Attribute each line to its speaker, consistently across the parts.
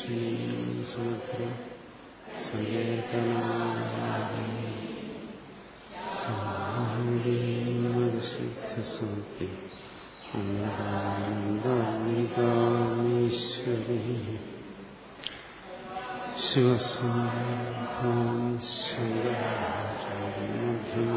Speaker 1: ശ്രീസുമധുരം സങ്കീർത്തനാസിദ്ധസൂക്തി അമൃതാനന്ദീകാമീശ്വരി ശിവസാം ശങ്കരാചാര്യമധ്യമ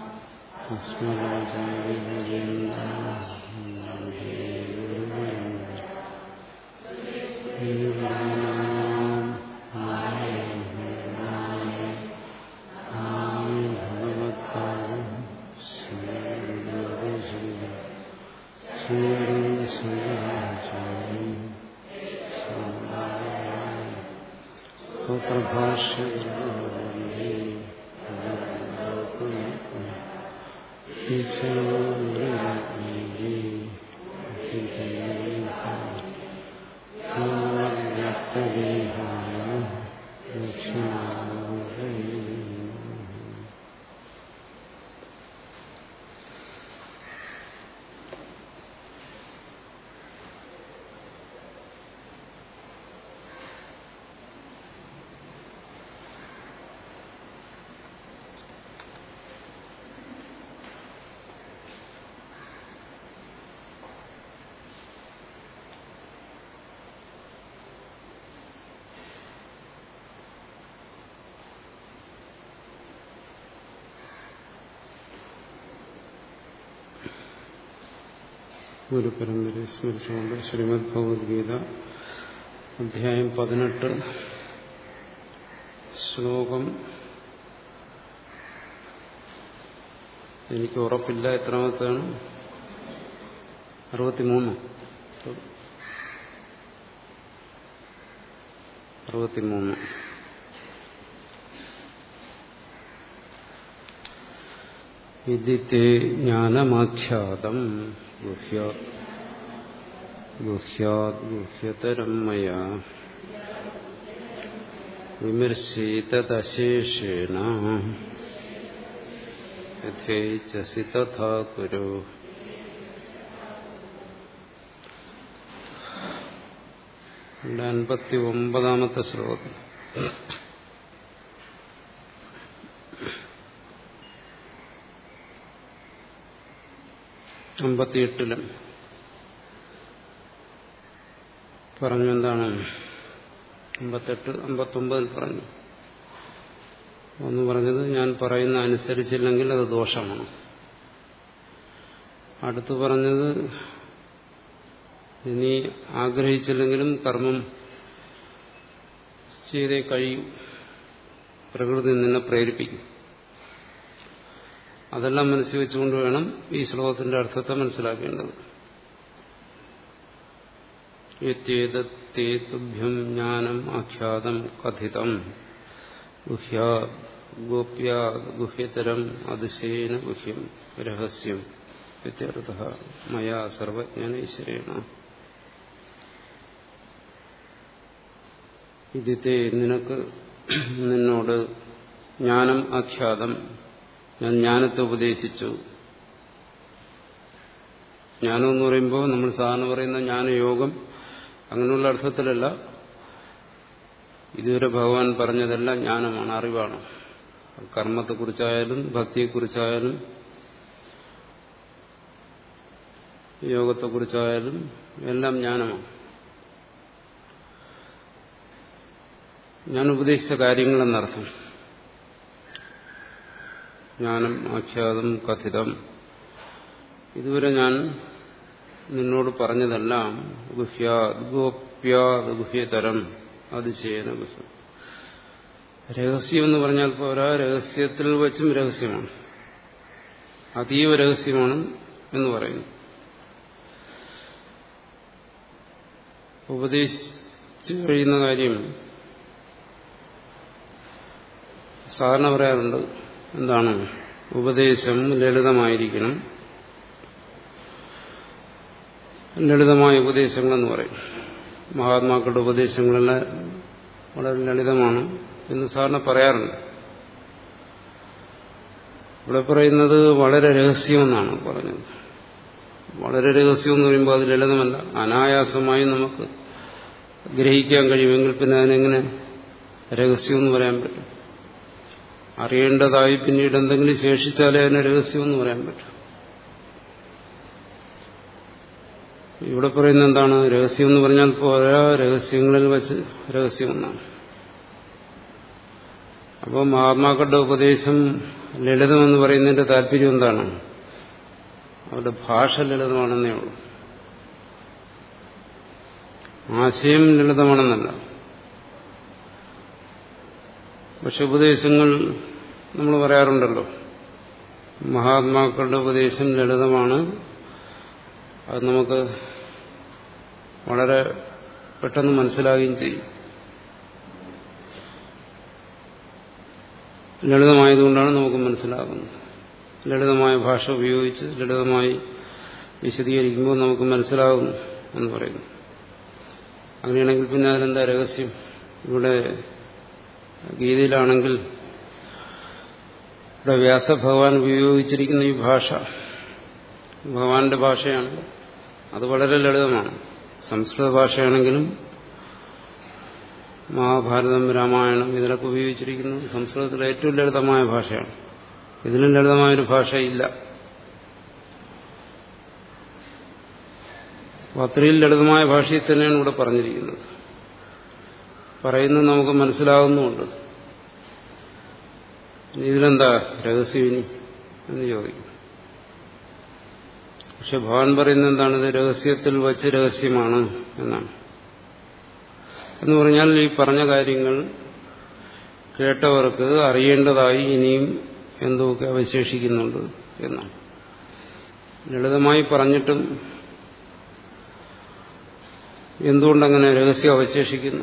Speaker 1: ഒരു പരമ്പരയെ സ്മരിച്ചുകൊണ്ട് ശ്രീമദ് ഭഗവത്ഗീത അധ്യായം പതിനെട്ട് ശ്ലോകം എനിക്ക് ഉറപ്പില്ല എത്രാമത്താണ് അറുപത്തിമൂന്ന് അറുപത്തിമൂന്ന് വിദിത്തെ ജ്ഞാനമാഖ്യാതം ഗുഹ്യാത് ഗുഹ്യാത് ഗുഹ്യതരം മയാ വിമർശിതശേഷേണ യഥേച്ഛസി തഥാ കുരു അൻപത്തി ഒമ്പതാമത്തെ ശ്ലോകം അമ്പത്തിയെട്ടിലും പറഞ്ഞു എന്താണ് അമ്പത്തെട്ട് അമ്പത്തൊമ്പതിൽ പറഞ്ഞു ഒന്ന് പറഞ്ഞത് ഞാൻ പറയുന്ന അനുസരിച്ചില്ലെങ്കിൽ അത് ദോഷമാണ് അടുത്ത് പറഞ്ഞത് ഇനി ആഗ്രഹിച്ചില്ലെങ്കിലും കർമ്മം ചെയ്തേ കഴിയും പ്രകൃതി നിന്നെ പ്രേരിപ്പിക്കും അതെല്ലാം മനസ്സിൽ വെച്ചുകൊണ്ട് വേണം ഈ ശ്ലോകത്തിന്റെ അർത്ഥത്തെ മനസ്സിലാക്കേണ്ടത് യത്യേതേതുഭ്യം ജ്ഞാനം ആഖ്യാതം കഥിതം ഗുഹ്യാ ഗോപ്യാ ഗുഹ്യതരം അതിശയേന ഗുഹ്യം രഹസ്യം വ്യത്യർത്ഥ മയാ സർവജ്ഞനൈശ്വരേണ ഇതിത്തെ നിനക്ക് നിന്നോട് ജ്ഞാനം ആഖ്യാതം ഞാൻ ജ്ഞാനത്തെ ഉപദേശിച്ചു ജ്ഞാനം എന്ന് പറയുമ്പോൾ നമ്മൾ സാധാരണ പറയുന്ന ജ്ഞാനയോഗം അങ്ങനെയുള്ള അർത്ഥത്തിലല്ല ഇതുവരെ ഭഗവാൻ പറഞ്ഞതെല്ലാം ജ്ഞാനമാണ് അറിവാണ് കർമ്മത്തെക്കുറിച്ചായാലും ഭക്തിയെക്കുറിച്ചായാലും യോഗത്തെക്കുറിച്ചായാലും എല്ലാം ജ്ഞാനമാണ് ഞാൻ ഉപദേശിച്ച കാര്യങ്ങളെന്നർത്ഥം ജ്ഞാനം ആഖ്യാതം കഥിതം ഇതുവരെ ഞാൻ നിന്നോട് പറഞ്ഞതെല്ലാം ഗുഹ്യാത് ഗോപ്യാത് ഗുഹ്യതരം അതിശയന ഗുഹ്യം രഹസ്യം എന്ന് പറഞ്ഞാൽ പോരാ രഹസ്യത്തിൽ വെച്ചും രഹസ്യമാണ് അതീവ രഹസ്യമാണ് എന്ന് പറയുന്നു ഉപദേശിച്ചു കഴിയുന്ന കാര്യം സാധാരണ പറയാറുണ്ട് എന്താണ് ഉപദേശം ലളിതമായിരിക്കണം ലളിതമായ ഉപദേശങ്ങളെന്ന് പറയും മഹാത്മാക്കളുടെ ഉപദേശങ്ങളെല്ലാം വളരെ ലളിതമാണ് എന്ന് സാറിന് പറയാറുണ്ട് ഇവിടെ പറയുന്നത് വളരെ രഹസ്യമെന്നാണ് പറഞ്ഞത് വളരെ രഹസ്യം എന്ന് പറയുമ്പോൾ അത് ലളിതമല്ല അനായാസമായി നമുക്ക് ഗ്രഹിക്കാൻ കഴിയുമെങ്കിൽ പിന്നെ അതിനെങ്ങനെ രഹസ്യമെന്ന് പറയാൻ പറ്റും അറിയേണ്ടതായി പിന്നീട് എന്തെങ്കിലും ശേഷിച്ചാലേ അതിനെ രഹസ്യമെന്ന് പറയാൻ പറ്റും ഇവിടെ പറയുന്ന എന്താണ് രഹസ്യം എന്ന് പറഞ്ഞാൽ പോരാ രഹസ്യങ്ങളിൽ വെച്ച് രഹസ്യമെന്നാണ് അപ്പോൾ മഹാത്മാക്കളുടെ ഉപദേശം ലളിതമെന്ന് പറയുന്നതിന്റെ താല്പര്യം എന്താണ് അവരുടെ ഭാഷ ലളിതമാണെന്നേ ഉള്ളൂ ആശയം ലളിതമാണെന്നല്ല പക്ഷെ ഉപദേശങ്ങൾ നമ്മൾ പറയാറുണ്ടല്ലോ മഹാത്മാക്കളുടെ ഉപദേശം ലളിതമാണ് അത് നമുക്ക് വളരെ പെട്ടെന്ന് മനസ്സിലാകുകയും ചെയ്യും ലളിതമായതുകൊണ്ടാണ് നമുക്ക് മനസ്സിലാകുന്നത് ലളിതമായ ഭാഷ ഉപയോഗിച്ച് ലളിതമായി വിശദീകരിക്കുമ്പോൾ നമുക്ക് മനസ്സിലാകുന്നു എന്ന് പറയുന്നു അങ്ങനെയാണെങ്കിൽ പിന്നെ അതിലെന്താ രഹസ്യം ഇവിടെ ഗീതയിലാണെങ്കിൽ ഇവിടെ വ്യാസഭഗവാൻ ഉപയോഗിച്ചിരിക്കുന്ന ഈ ഭാഷ ഭഗവാന്റെ ഭാഷയാണ് അത് വളരെ ലളിതമാണ് സംസ്കൃത ഭാഷയാണെങ്കിലും മഹാഭാരതം രാമായണം ഇതിലൊക്കെ ഉപയോഗിച്ചിരിക്കുന്നത് സംസ്കൃതത്തിലെ ഏറ്റവും ലളിതമായ ഭാഷയാണ് ഇതിലും ലളിതമായൊരു ഭാഷയില്ല അപ്പോൾ അത്രയും ലളിതമായ ഭാഷയിൽ തന്നെയാണ് ഇവിടെ പറഞ്ഞിരിക്കുന്നത് പറയുന്നത് നമുക്ക് മനസ്സിലാകുന്നുമുണ്ട് ഇതിലെന്താ രഹസ്യം ഇനി എന്ന് ചോദിക്കും പക്ഷെ ഭഗവാൻ പറയുന്നത് എന്താണ് ഇത് രഹസ്യത്തിൽ വച്ച് രഹസ്യമാണ് എന്നാണ് എന്ന് പറഞ്ഞാൽ ഈ പറഞ്ഞ കാര്യങ്ങൾ കേട്ടവർക്ക് അറിയേണ്ടതായി ഇനിയും എന്തൊക്കെ അവശേഷിക്കുന്നുണ്ട് എന്നാണ് ലളിതമായി പറഞ്ഞിട്ടും എന്തുകൊണ്ടങ്ങനെ രഹസ്യം അവശേഷിക്കുന്നു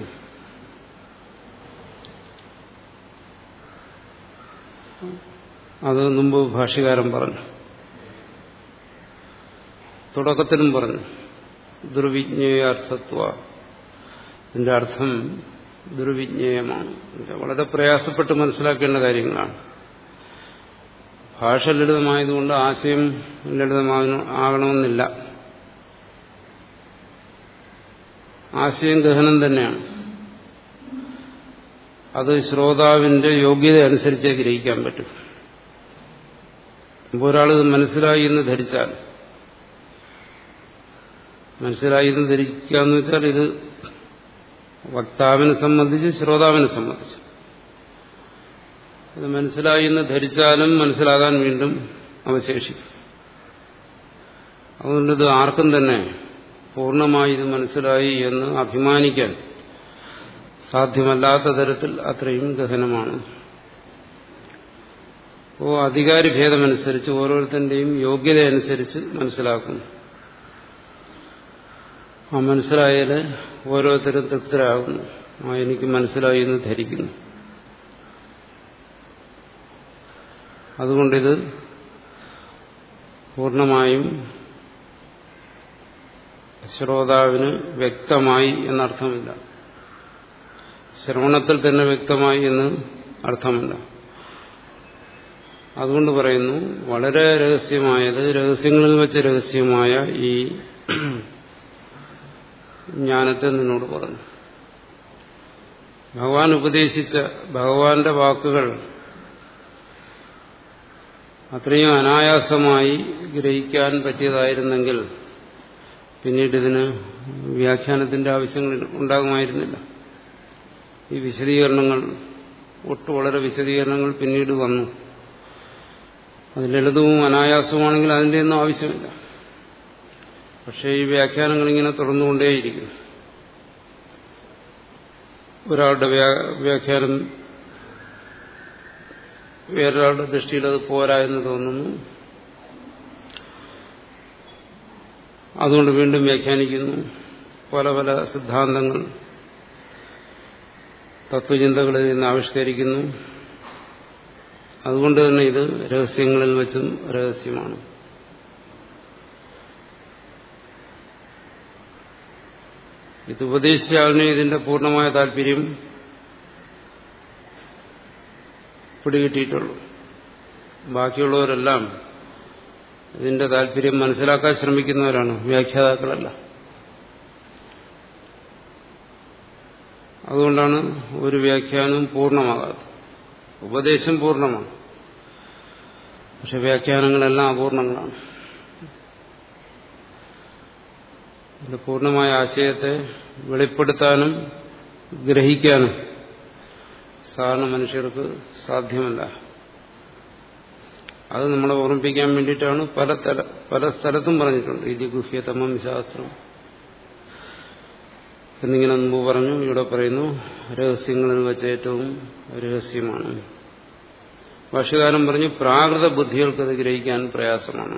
Speaker 1: അത് മുമ്പ് ഭാഷ്യകാരൻ പറഞ്ഞു തുടക്കത്തിലും പറഞ്ഞു ദുർവിജ്ഞേയാർത്ഥത്വ ഇതിന്റെ അർത്ഥം ദുർവിജ്ഞേയമാണ് വളരെ പ്രയാസപ്പെട്ട് മനസ്സിലാക്കേണ്ട കാര്യങ്ങളാണ് ഭാഷ ലളിതമായതുകൊണ്ട് ആശയം ലളിതമാകണമെന്നില്ല ആശയം ഗഹനം തന്നെയാണ് അത് ശ്രോതാവിന്റെ യോഗ്യത അനുസരിച്ചേ ഗ്രഹിക്കാൻ പറ്റും ഇപ്പോൾ ഒരാളിത് മനസ്സിലായി എന്ന് ധരിച്ചാൽ മനസ്സിലായി എന്ന് ധരിക്കുക എന്ന് വെച്ചാൽ ഇത് വക്താവിനെ സംബന്ധിച്ച് ശ്രോതാവിനെ സംബന്ധിച്ച് ഇത് മനസ്സിലായി എന്ന് ധരിച്ചാലും മനസ്സിലാകാൻ വീണ്ടും അവശേഷിക്കും അതുകൊണ്ട് ഇത് ആർക്കും തന്നെ പൂർണ്ണമായി ഇത് മനസ്സിലായി എന്ന് അഭിമാനിക്കാൻ സാധ്യമല്ലാത്ത തരത്തിൽ അത്രയും ഗഹനമാണ് അപ്പോൾ അധികാരി ഭേദമനുസരിച്ച് ഓരോരുത്തന്റെയും യോഗ്യത അനുസരിച്ച് മനസ്സിലാക്കുന്നു ആ മനസ്സിലായാൽ ഓരോരുത്തരും തൃപ്തരാകുന്നു ആ എനിക്ക് മനസ്സിലായി എന്ന് ധരിക്കുന്നു അതുകൊണ്ടിത് പൂർണ്ണമായും ശ്രോതാവിന് വ്യക്തമായി എന്നർത്ഥമില്ല ശ്രവണത്തിൽ തന്നെ വ്യക്തമായി എന്ന് അർത്ഥമില്ല അതുകൊണ്ട് പറയുന്നു വളരെ രഹസ്യമായത് രഹസ്യങ്ങളിൽ വെച്ച് രഹസ്യമായ ഈ ജ്ഞാനത്തെ നിന്നോട് പറഞ്ഞു ഭഗവാൻ ഉപദേശിച്ച ഭഗവാന്റെ വാക്കുകൾ അത്രയും അനായാസമായി ഗ്രഹിക്കാൻ പറ്റിയതായിരുന്നെങ്കിൽ പിന്നീട് ഇതിന് വ്യാഖ്യാനത്തിന്റെ ആവശ്യങ്ങൾ ഉണ്ടാകുമായിരുന്നില്ല ഈ വിശദീകരണങ്ങൾ ഒട്ടു വളരെ വിശദീകരണങ്ങൾ പിന്നീട് വന്നു അത് ലളിതവും അനായാസവുമാണെങ്കിൽ അതിൻ്റെ ഒന്നും ആവശ്യമില്ല പക്ഷേ ഈ വ്യാഖ്യാനങ്ങൾ ഇങ്ങനെ തുറന്നുകൊണ്ടേയിരിക്കും ഒരാളുടെ വ്യാഖ്യാനം വേറൊരാളുടെ ദൃഷ്ടിയിൽ അത് പോരാ എന്ന് തോന്നുന്നു അതുകൊണ്ട് വീണ്ടും വ്യാഖ്യാനിക്കുന്നു പല പല സിദ്ധാന്തങ്ങൾ തത്വചിന്തകളിൽ നിന്ന് ആവിഷ്കരിക്കുന്നു അതുകൊണ്ട് തന്നെ ഇത് രഹസ്യങ്ങളിൽ വെച്ചും രഹസ്യമാണ് ഇത് ഉപദേശിച്ച ആളിനെ ഇതിന്റെ പൂർണ്ണമായ താല്പര്യം പിടികിട്ടിയിട്ടുള്ളൂ ബാക്കിയുള്ളവരെല്ലാം ഇതിന്റെ താല്പര്യം മനസ്സിലാക്കാൻ ശ്രമിക്കുന്നവരാണ് വ്യാഖ്യാതാക്കളല്ല അതുകൊണ്ടാണ് ഒരു വ്യാഖ്യാനവും പൂർണ്ണമാകാത്തത് ഉപദേശം പൂർണ്ണമാണ് പക്ഷെ വ്യാഖ്യാനങ്ങളെല്ലാം അപൂർണങ്ങളാണ് അതിന്റെ പൂർണ്ണമായ ആശയത്തെ വെളിപ്പെടുത്താനും ഗ്രഹിക്കാനും സാധാരണ മനുഷ്യർക്ക് സാധ്യമല്ല അത് നമ്മളെ ഓർമ്മിപ്പിക്കാൻ വേണ്ടിയിട്ടാണ് പല തല പല സ്ഥലത്തും പറഞ്ഞിട്ടുണ്ട് ഇത് ഗുഹ്യതമം ശാസ്ത്രം എന്നിങ്ങനെ മുമ്പ് പറഞ്ഞു ഇവിടെ പറയുന്നു രഹസ്യങ്ങളിൽ വെച്ച ഏറ്റവും രഹസ്യമാണ് ഭാഷകാരൻ പറഞ്ഞു പ്രാകൃത ബുദ്ധികൾക്കത് ഗ്രഹിക്കാൻ പ്രയാസമാണ്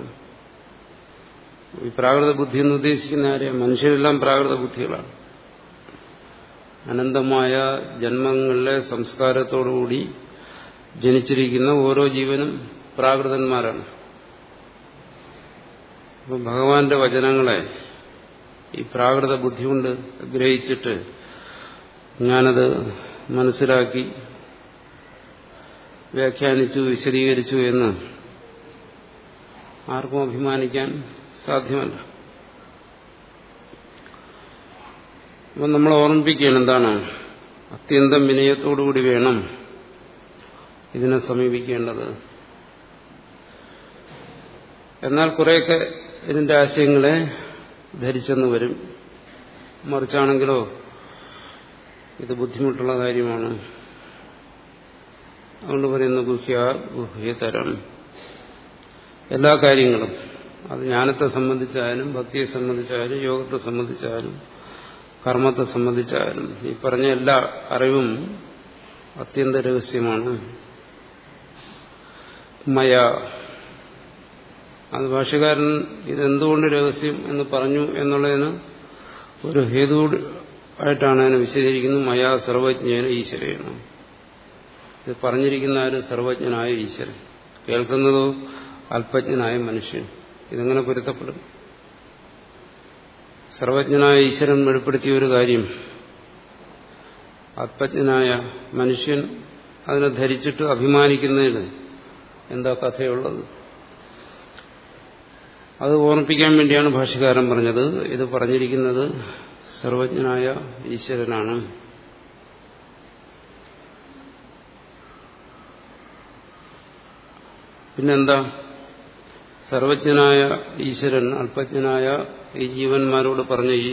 Speaker 1: ഈ പ്രാകൃത ബുദ്ധി എന്ന് ഉദ്ദേശിക്കുന്ന ആരെയാ മനുഷ്യരെല്ലാം പ്രാകൃത ബുദ്ധികളാണ് അനന്തമായ ജന്മങ്ങളിലെ സംസ്കാരത്തോടുകൂടി ജനിച്ചിരിക്കുന്ന ഓരോ ജീവനും പ്രാകൃതന്മാരാണ് അപ്പം ഭഗവാന്റെ വചനങ്ങളെ ഈ പ്രാകൃത ബുദ്ധി കൊണ്ട് ഗ്രഹിച്ചിട്ട് ഞാനത് മനസ്സിലാക്കി വ്യാഖ്യാനിച്ചു വിശദീകരിച്ചു എന്ന് ആർക്കും അഭിമാനിക്കാൻ സാധ്യമല്ല അപ്പം നമ്മൾ ഓർമ്മിപ്പിക്കുകയാണ് എന്താണ് അത്യന്തം വിനയത്തോടുകൂടി വേണം ഇതിനെ സമീപിക്കേണ്ടത് എന്നാൽ കുറേയൊക്കെ ഇതിന്റെ ആശയങ്ങളെ ധരിച്ചെന്ന് വരും മറിച്ചാണെങ്കിലോ ഇത് ബുദ്ധിമുട്ടുള്ള കാര്യമാണ് അതുകൊണ്ട് പറയുന്നു ഗുഹ്യ ഗുഹ്യതരം എല്ലാ കാര്യങ്ങളും അത് ജ്ഞാനത്തെ സംബന്ധിച്ചായാലും ഭക്തിയെ സംബന്ധിച്ചായാലും യോഗത്തെ സംബന്ധിച്ചായാലും കർമ്മത്തെ സംബന്ധിച്ചായാലും ഈ പറഞ്ഞ എല്ലാ അറിവും അത്യന്ത രഹസ്യമാണ് മയ അത് ഭാഷകാരൻ ഇതെന്തുകൊണ്ട് രഹസ്യം എന്ന് പറഞ്ഞു എന്നുള്ളതിന് ഒരു ഹേതു ആയിട്ടാണ് അതിനെ വിശദീകരിക്കുന്നത് മയാ സർവജ്ഞേന ഈശ്വരയാണ് ഇത് പറഞ്ഞിരിക്കുന്ന ആര് സർവജ്ഞനായ ഈശ്വരൻ കേൾക്കുന്നതോ അല്പജ്ഞനായ മനുഷ്യൻ ഇതെങ്ങനെ പൊരുത്തപ്പെടും സർവജ്ഞനായ ഈശ്വരൻ വെളിപ്പെടുത്തിയ ഒരു കാര്യം ആത്മജ്ഞനായ മനുഷ്യൻ അതിനെ ധരിച്ചിട്ട് അഭിമാനിക്കുന്നതിന് എന്താ കഥയുള്ളത് അത് ഓർമ്മിപ്പിക്കാൻ വേണ്ടിയാണ് ഭാഷകാരൻ പറഞ്ഞത് ഇത് പറഞ്ഞിരിക്കുന്നത് സർവജ്ഞനായ ഈശ്വരനാണ് പിന്നെന്താ സർവജ്ഞനായ ഈശ്വരൻ അല്പജ്ഞനായ ഈ ജീവന്മാരോട് പറഞ്ഞ ഈ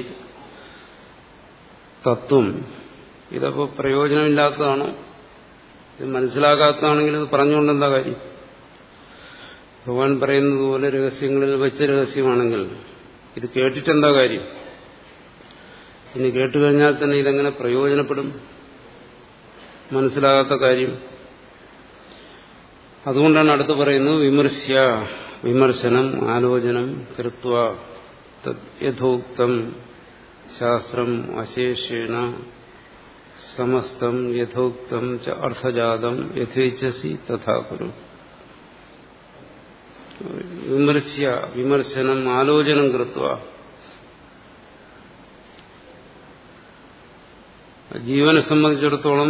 Speaker 1: തത്വം ഇതപ്പോൾ പ്രയോജനമില്ലാത്തതാണോ ഇത് മനസ്സിലാകാത്തതാണെങ്കിൽ ഇത് പറഞ്ഞുകൊണ്ട് എന്താ കാര്യം ഭഗവാൻ പറയുന്നത് പോലെ രഹസ്യങ്ങളിൽ വെച്ച രഹസ്യമാണെങ്കിൽ ഇത് കേട്ടിട്ടെന്താ കാര്യം ഇനി കേട്ടുകഴിഞ്ഞാൽ തന്നെ ഇതെങ്ങനെ പ്രയോജനപ്പെടും മനസ്സിലാകാത്ത കാര്യം അതുകൊണ്ടാണ് അടുത്ത് പറയുന്നത് വിമർശ്യ വിമർശനം ആലോചനം കൃത്വ യഥോക്തം ശാസ്ത്രം അശേഷേണ സമസ്തം യഥോക്തം ച അർത്ഥജാതം യഥേച്ഛസി തഥാ കുരു വിമർശ്യ വിമർശനം ആലോചനം കൃത്വ ജീവനെ സംബന്ധിച്ചിടത്തോളം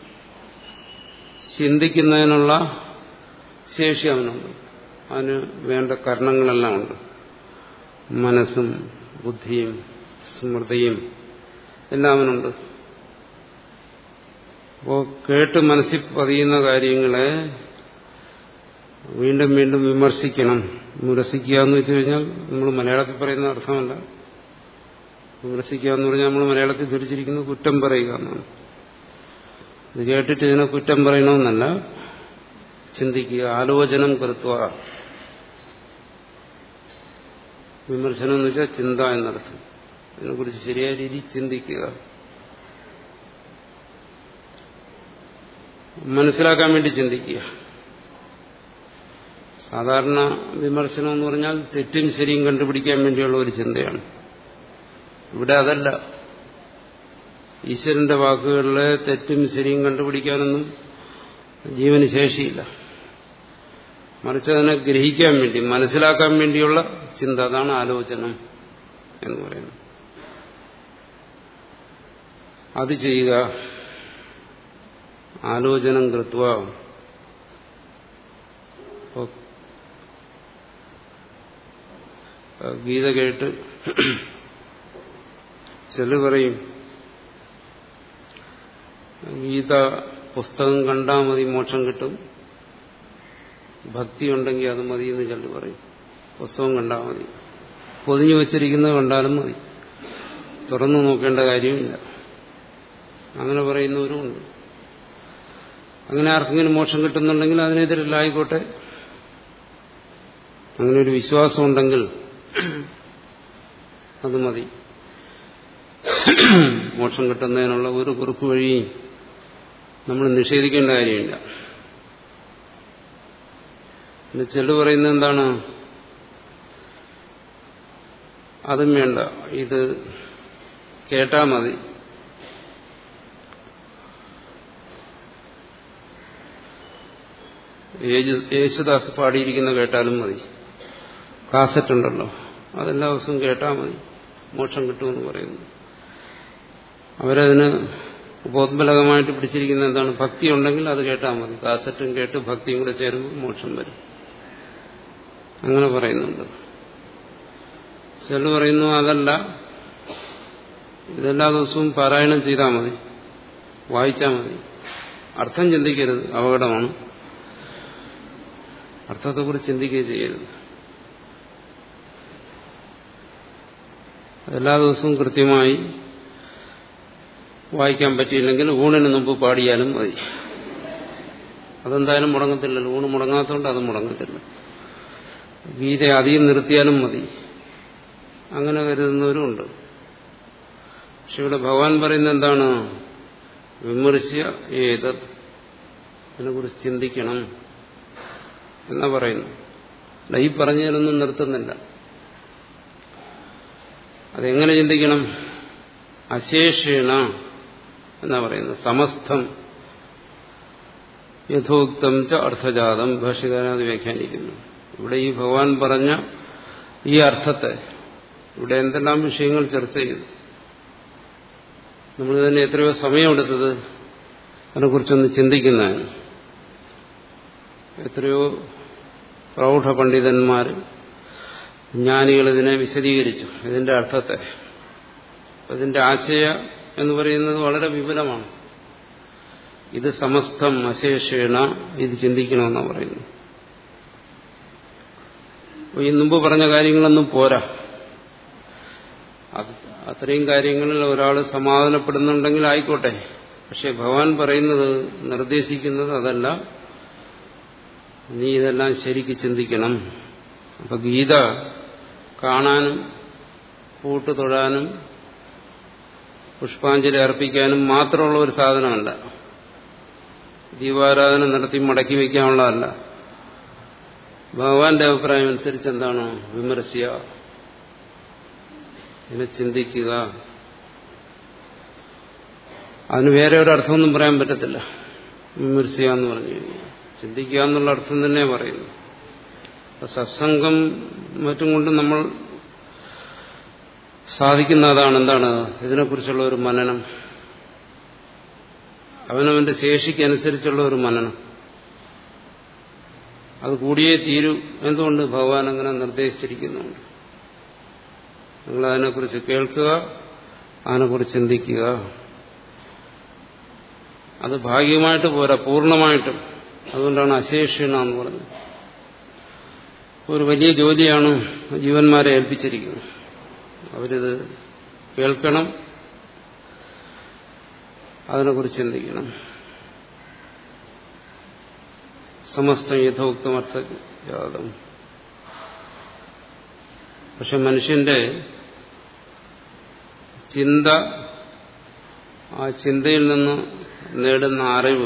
Speaker 1: ചിന്തിക്കുന്നതിനുള്ള ശേഷി അവനുണ്ട് അതിന് വേണ്ട കരണങ്ങളെല്ലാം ഉണ്ട് മനസ്സും ബുദ്ധിയും സ്മൃതിയും എല്ലാം അവനുണ്ട് അപ്പോൾ കേട്ട് മനസ്സിൽ പതിയുന്ന കാര്യങ്ങളെ വീണ്ടും വീണ്ടും വിമർശിക്കണം വിമർശിക്കുക എന്ന് വെച്ച് കഴിഞ്ഞാൽ നമ്മൾ മലയാളത്തിൽ പറയുന്ന അർത്ഥമല്ല വിമർശിക്കുക എന്ന് പറഞ്ഞാൽ നമ്മൾ മലയാളത്തിൽ ധരിച്ചിരിക്കുന്നത് കുറ്റം പറയുക എന്നാണ് ഇത് കേട്ടിട്ട് ഇതിനെ കുറ്റം പറയണമെന്നല്ല ചിന്തിക്കുക ആലോചനം കരുത്തുക വിമർശനം എന്ന് വെച്ചാൽ ചിന്ത എന്നർത്ഥം ഇതിനെക്കുറിച്ച് ശരിയായ രീതിയിൽ ചിന്തിക്കുക മനസ്സിലാക്കാൻ വേണ്ടി ചിന്തിക്കുക സാധാരണ വിമർശനം എന്ന് പറഞ്ഞാൽ തെറ്റും ശരിയും കണ്ടുപിടിക്കാൻ വേണ്ടിയുള്ള ഒരു ചിന്തയാണ് ഇവിടെ അതല്ല ഈശ്വരന്റെ വാക്കുകളിലെ തെറ്റും ശരിയും കണ്ടുപിടിക്കാനൊന്നും ജീവന് ശേഷിയില്ല മറിച്ച് അതിനെ ഗ്രഹിക്കാൻ വേണ്ടി മനസ്സിലാക്കാൻ വേണ്ടിയുള്ള ചിന്ത അതാണ് ആലോചനം എന്ന് പറയുന്നത് അത് ചെയ്യുക ആലോചനം കൃത്വ ഗീത കേട്ട് ചെല്ലു പറയും ഗീത പുസ്തകം കണ്ടാൽ മതി മോക്ഷം കിട്ടും ഭക്തി ഉണ്ടെങ്കിൽ അത് മതി എന്ന് ചിലർ പറയും പുസ്തകം കണ്ടാൽ മതി പൊതിഞ്ഞു വച്ചിരിക്കുന്നത് കണ്ടാലും മതി തുറന്നു നോക്കേണ്ട കാര്യമില്ല അങ്ങനെ പറയുന്നവരുമുണ്ട് അങ്ങനെ ആർക്കെങ്കിലും മോക്ഷം കിട്ടുന്നുണ്ടെങ്കിൽ അതിനെതിരല്ലായിക്കോട്ടെ അങ്ങനെ ഒരു വിശ്വാസം ഉണ്ടെങ്കിൽ അത് മതി മോക്ഷം കിട്ടുന്നതിനുള്ള ഒരു കുറുക്ക് വഴിയും നമ്മൾ നിഷേധിക്കേണ്ട കാര്യമില്ല പിന്നെ ചെല്ലു പറയുന്നത് എന്താണ് അതും വേണ്ട ഇത് കേട്ടാ മതി യേശുദാസ് പാടിയിരിക്കുന്ന കേട്ടാലും മതി കാസറ്റ് ഉണ്ടല്ലോ അതെല്ലാ ദിവസവും കേട്ടാൽ മതി മോക്ഷം കിട്ടുമെന്ന് പറയുന്നു അവരതിന് ഉപോത്ബലകമായിട്ട് പിടിച്ചിരിക്കുന്ന എന്താണ് ഭക്തി ഉണ്ടെങ്കിൽ അത് കേട്ടാൽ മതി കാസറ്റും കേട്ട് ഭക്തിയും കൂടെ ചേരുമ്പോൾ മോക്ഷം വരും അങ്ങനെ പറയുന്നുണ്ട് ചില പറയുന്നു അതല്ല ഇതെല്ലാ ദിവസവും പാരായണം ചെയ്താൽ മതി വായിച്ചാൽ മതി അർത്ഥം ചിന്തിക്കരുത് അപകടമാണ് അർത്ഥത്തെക്കുറിച്ച് ചിന്തിക്കുകയും ചെയ്യരുത് എല്ലാ ദിവസവും കൃത്യമായി വായിക്കാൻ പറ്റിയില്ലെങ്കിൽ ഊണിന് മുമ്പ് പാടിയാലും മതി അതെന്തായാലും മുടങ്ങത്തില്ലല്ലോ ഊണ് മുടങ്ങാത്തതുകൊണ്ട് അത് മുടങ്ങത്തില്ല ഗീത അധികം നിർത്തിയാലും മതി അങ്ങനെ കരുതുന്നവരുമുണ്ട് പക്ഷെ ഇവിടെ ഭഗവാൻ പറയുന്നത് എന്താണ് വിമർശ്യ ഏതത് അതിനെക്കുറിച്ച് ചിന്തിക്കണം എന്നാ പറയുന്നു അല്ല ഈ പറഞ്ഞതിനൊന്നും നിർത്തുന്നില്ല അതെങ്ങനെ ചിന്തിക്കണം അശേഷേണ എന്നാ പറയുന്നത് സമസ്തം യഥോക്തം ച അർത്ഥജാതം ഭാഷകാരത് വ്യാഖ്യാനിക്കുന്നു ഇവിടെ ഈ ഭഗവാൻ പറഞ്ഞ ഈ അർത്ഥത്തെ ഇവിടെ എന്തെല്ലാം വിഷയങ്ങൾ ചർച്ച ചെയ്തു നമ്മൾ തന്നെ എത്രയോ സമയമെടുത്തത് അതിനെക്കുറിച്ചൊന്ന് ചിന്തിക്കുന്നതിന് എത്രയോ പ്രൗഢ പണ്ഡിതന്മാർ ജ്ഞാനികൾ ഇതിനെ വിശദീകരിച്ചു ഇതിന്റെ അർത്ഥത്തെ ഇതിന്റെ ആശയ എന്ന് പറയുന്നത് വളരെ വിപുലമാണ് ഇത് സമസ്തം അശേഷേണ ഇത് ചിന്തിക്കണമെന്നാണ് പറയുന്നത് ഈ മുമ്പ് പറഞ്ഞ കാര്യങ്ങളൊന്നും പോരാ അത്രയും കാര്യങ്ങളിൽ ഒരാൾ സമാധാനപ്പെടുന്നുണ്ടെങ്കിൽ ആയിക്കോട്ടെ പക്ഷെ ഭഗവാൻ പറയുന്നത് നിർദ്ദേശിക്കുന്നത് അതല്ല നീ ഇതെല്ലാം ശരിക്ക് ചിന്തിക്കണം അപ്പൊ ഗീത കാണാനും കൂട്ടു തൊഴാനും പുഷ്പാഞ്ജലി അർപ്പിക്കാനും മാത്രമുള്ള ഒരു സാധനമല്ല ദീപാരാധന നടത്തി മടക്കി വയ്ക്കാനുള്ളതല്ല ഭഗവാന്റെ അഭിപ്രായം അനുസരിച്ച് എന്താണ് വിമർശിയ ഇതിനെ ചിന്തിക്കുക അതിന് വേറെ ഒരു അർത്ഥമൊന്നും പറയാൻ പറ്റത്തില്ല വിമർശിക്കുക എന്ന് പറഞ്ഞു കഴിഞ്ഞാൽ ചിന്തിക്കുക എന്നുള്ള അർത്ഥം തന്നെ പറയുന്നു സത്സംഗം മറ്റും കൊണ്ട് നമ്മൾ സാധിക്കുന്ന അതാണ് എന്താണ് ഇതിനെക്കുറിച്ചുള്ള ഒരു മനനം അവനവന്റെ ശേഷിക്കനുസരിച്ചുള്ള ഒരു മനനം അത് കൂടിയേ തീരൂ എന്തുകൊണ്ട് ഭഗവാൻ അങ്ങനെ നിർദ്ദേശിച്ചിരിക്കുന്നുണ്ട് നിങ്ങൾ അതിനെക്കുറിച്ച് കേൾക്കുക അതിനെക്കുറിച്ച് ചിന്തിക്കുക അത് ഭാഗികമായിട്ട് പോരാ പൂർണ്ണമായിട്ടും അതുകൊണ്ടാണ് അശേഷണ എന്ന് പറഞ്ഞത് ഒരു വലിയ ജോലിയാണ് ജീവന്മാരെ ഏൽപ്പിച്ചിരിക്കുന്നത് അവരിത് കേൾക്കണം അതിനെക്കുറിച്ച് ചിന്തിക്കണം സമസ്ത യഥോക്തം അർത്ഥജാതം പക്ഷെ മനുഷ്യന്റെ ചിന്ത ആ ചിന്തയിൽ നിന്ന് നേടുന്ന അറിവ്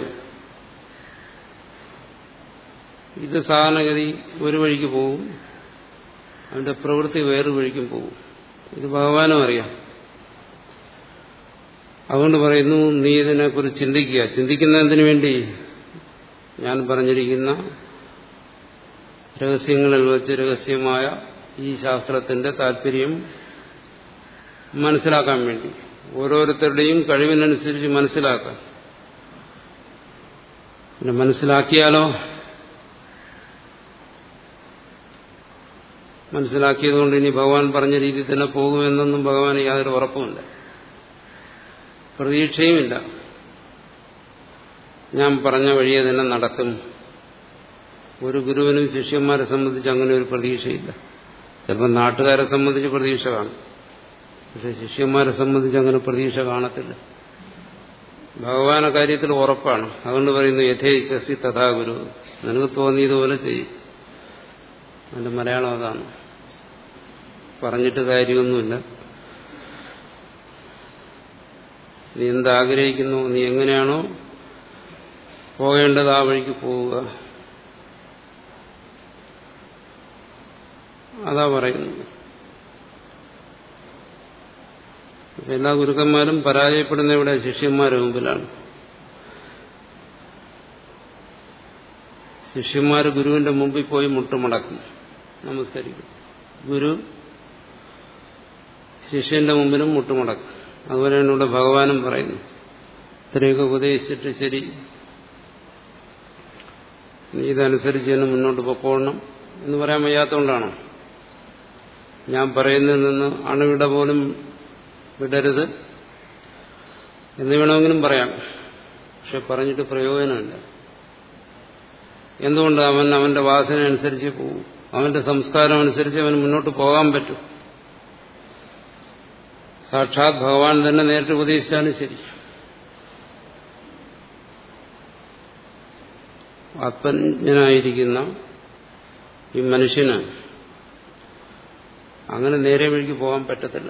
Speaker 1: ഇത് സാധാരണഗതി ഒരു വഴിക്ക് പോകും അവന്റെ പ്രവൃത്തി വേറൊരു വഴിക്കും പോകും ഇത് ഭഗവാനും അറിയാം അതുകൊണ്ട് പറയുന്നു നീ ഇതിനെക്കുറിച്ച് ചിന്തിക്കുക ചിന്തിക്കുന്നതിന് വേണ്ടി ഞാൻ പറഞ്ഞിരിക്കുന്ന രഹസ്യങ്ങളിൽ വെച്ച് രഹസ്യമായ ഈ ശാസ്ത്രത്തിന്റെ താല്പര്യം മനസ്സിലാക്കാൻ വേണ്ടി ഓരോരുത്തരുടെയും കഴിവിനനുസരിച്ച് മനസ്സിലാക്കാൻ പിന്നെ മനസ്സിലാക്കിയാലോ മനസ്സിലാക്കിയതുകൊണ്ട് ഇനി ഭഗവാൻ പറഞ്ഞ രീതിയിൽ തന്നെ പോകുമെന്നൊന്നും ഭഗവാൻ യാതൊരു ഉറപ്പുമില്ല പ്രതീക്ഷയുമില്ല ഞാൻ പറഞ്ഞ വഴിയെ തന്നെ നടക്കും ഒരു ഗുരുവിനും ശിഷ്യന്മാരെ സംബന്ധിച്ച് അങ്ങനെ ഒരു പ്രതീക്ഷയില്ല ചിലപ്പോൾ നാട്ടുകാരെ സംബന്ധിച്ച് പ്രതീക്ഷ കാണും പക്ഷെ ശിഷ്യന്മാരെ സംബന്ധിച്ച് അങ്ങനെ പ്രതീക്ഷ കാണത്തില്ല ഭഗവാന കാര്യത്തിൽ ഉറപ്പാണ് അതുകൊണ്ട് പറയുന്നു യഥേച്ഛസി തഥാ ഗുരു നിനക്ക് തോന്നിയതുപോലെ ചെയ്യും അതിന്റെ മലയാളം അതാണ് പറഞ്ഞിട്ട് കാര്യമൊന്നുമില്ല നീ എന്താഗ്രഹിക്കുന്നു നീ എങ്ങനെയാണോ പോകേണ്ടത് ആ വഴിക്ക് പോവുക അതാ പറയുന്നത് എല്ലാ ഗുരുക്കന്മാരും പരാജയപ്പെടുന്ന ഇവിടെ ശിഷ്യന്മാരുടെ മുമ്പിലാണ് ശിഷ്യന്മാർ ഗുരുവിന്റെ മുമ്പിൽ പോയി മുട്ടുമടക്കും നമസ്കരിക്കും ഗുരു ശിഷ്യന്റെ മുമ്പിലും മുട്ടുമടക്കും അതുപോലെയാണ് ഇവിടെ ഭഗവാനും പറയുന്നു ഇത്രയൊക്കെ ഉപദേശിച്ചിട്ട് ശരി നീ ഇതനുസരിച്ച് തന്നെ മുന്നോട്ട് പൊക്കോളണം എന്ന് പറയാൻ വയ്യാത്തതുകൊണ്ടാണോ ഞാൻ പറയുന്നതിൽ നിന്ന് അണുവിട പോലും വിടരുത് എന്ന് വേണമെങ്കിലും പറയാം പക്ഷെ പറഞ്ഞിട്ട് പ്രയോജനമില്ല എന്തുകൊണ്ട് അവൻ അവന്റെ വാസന അനുസരിച്ച് പോകും അവന്റെ സംസ്കാരം അനുസരിച്ച് അവന് മുന്നോട്ട് പോകാൻ പറ്റും സാക്ഷാത് ഭഗവാൻ തന്നെ നേരിട്ട് ഉപദേശിച്ചാലും ശരി ആത്മജ്ഞനായിരിക്കുന്ന ഈ മനുഷ്യന് അങ്ങനെ നേരെ വഴിക്ക് പോകാൻ പറ്റത്തില്ല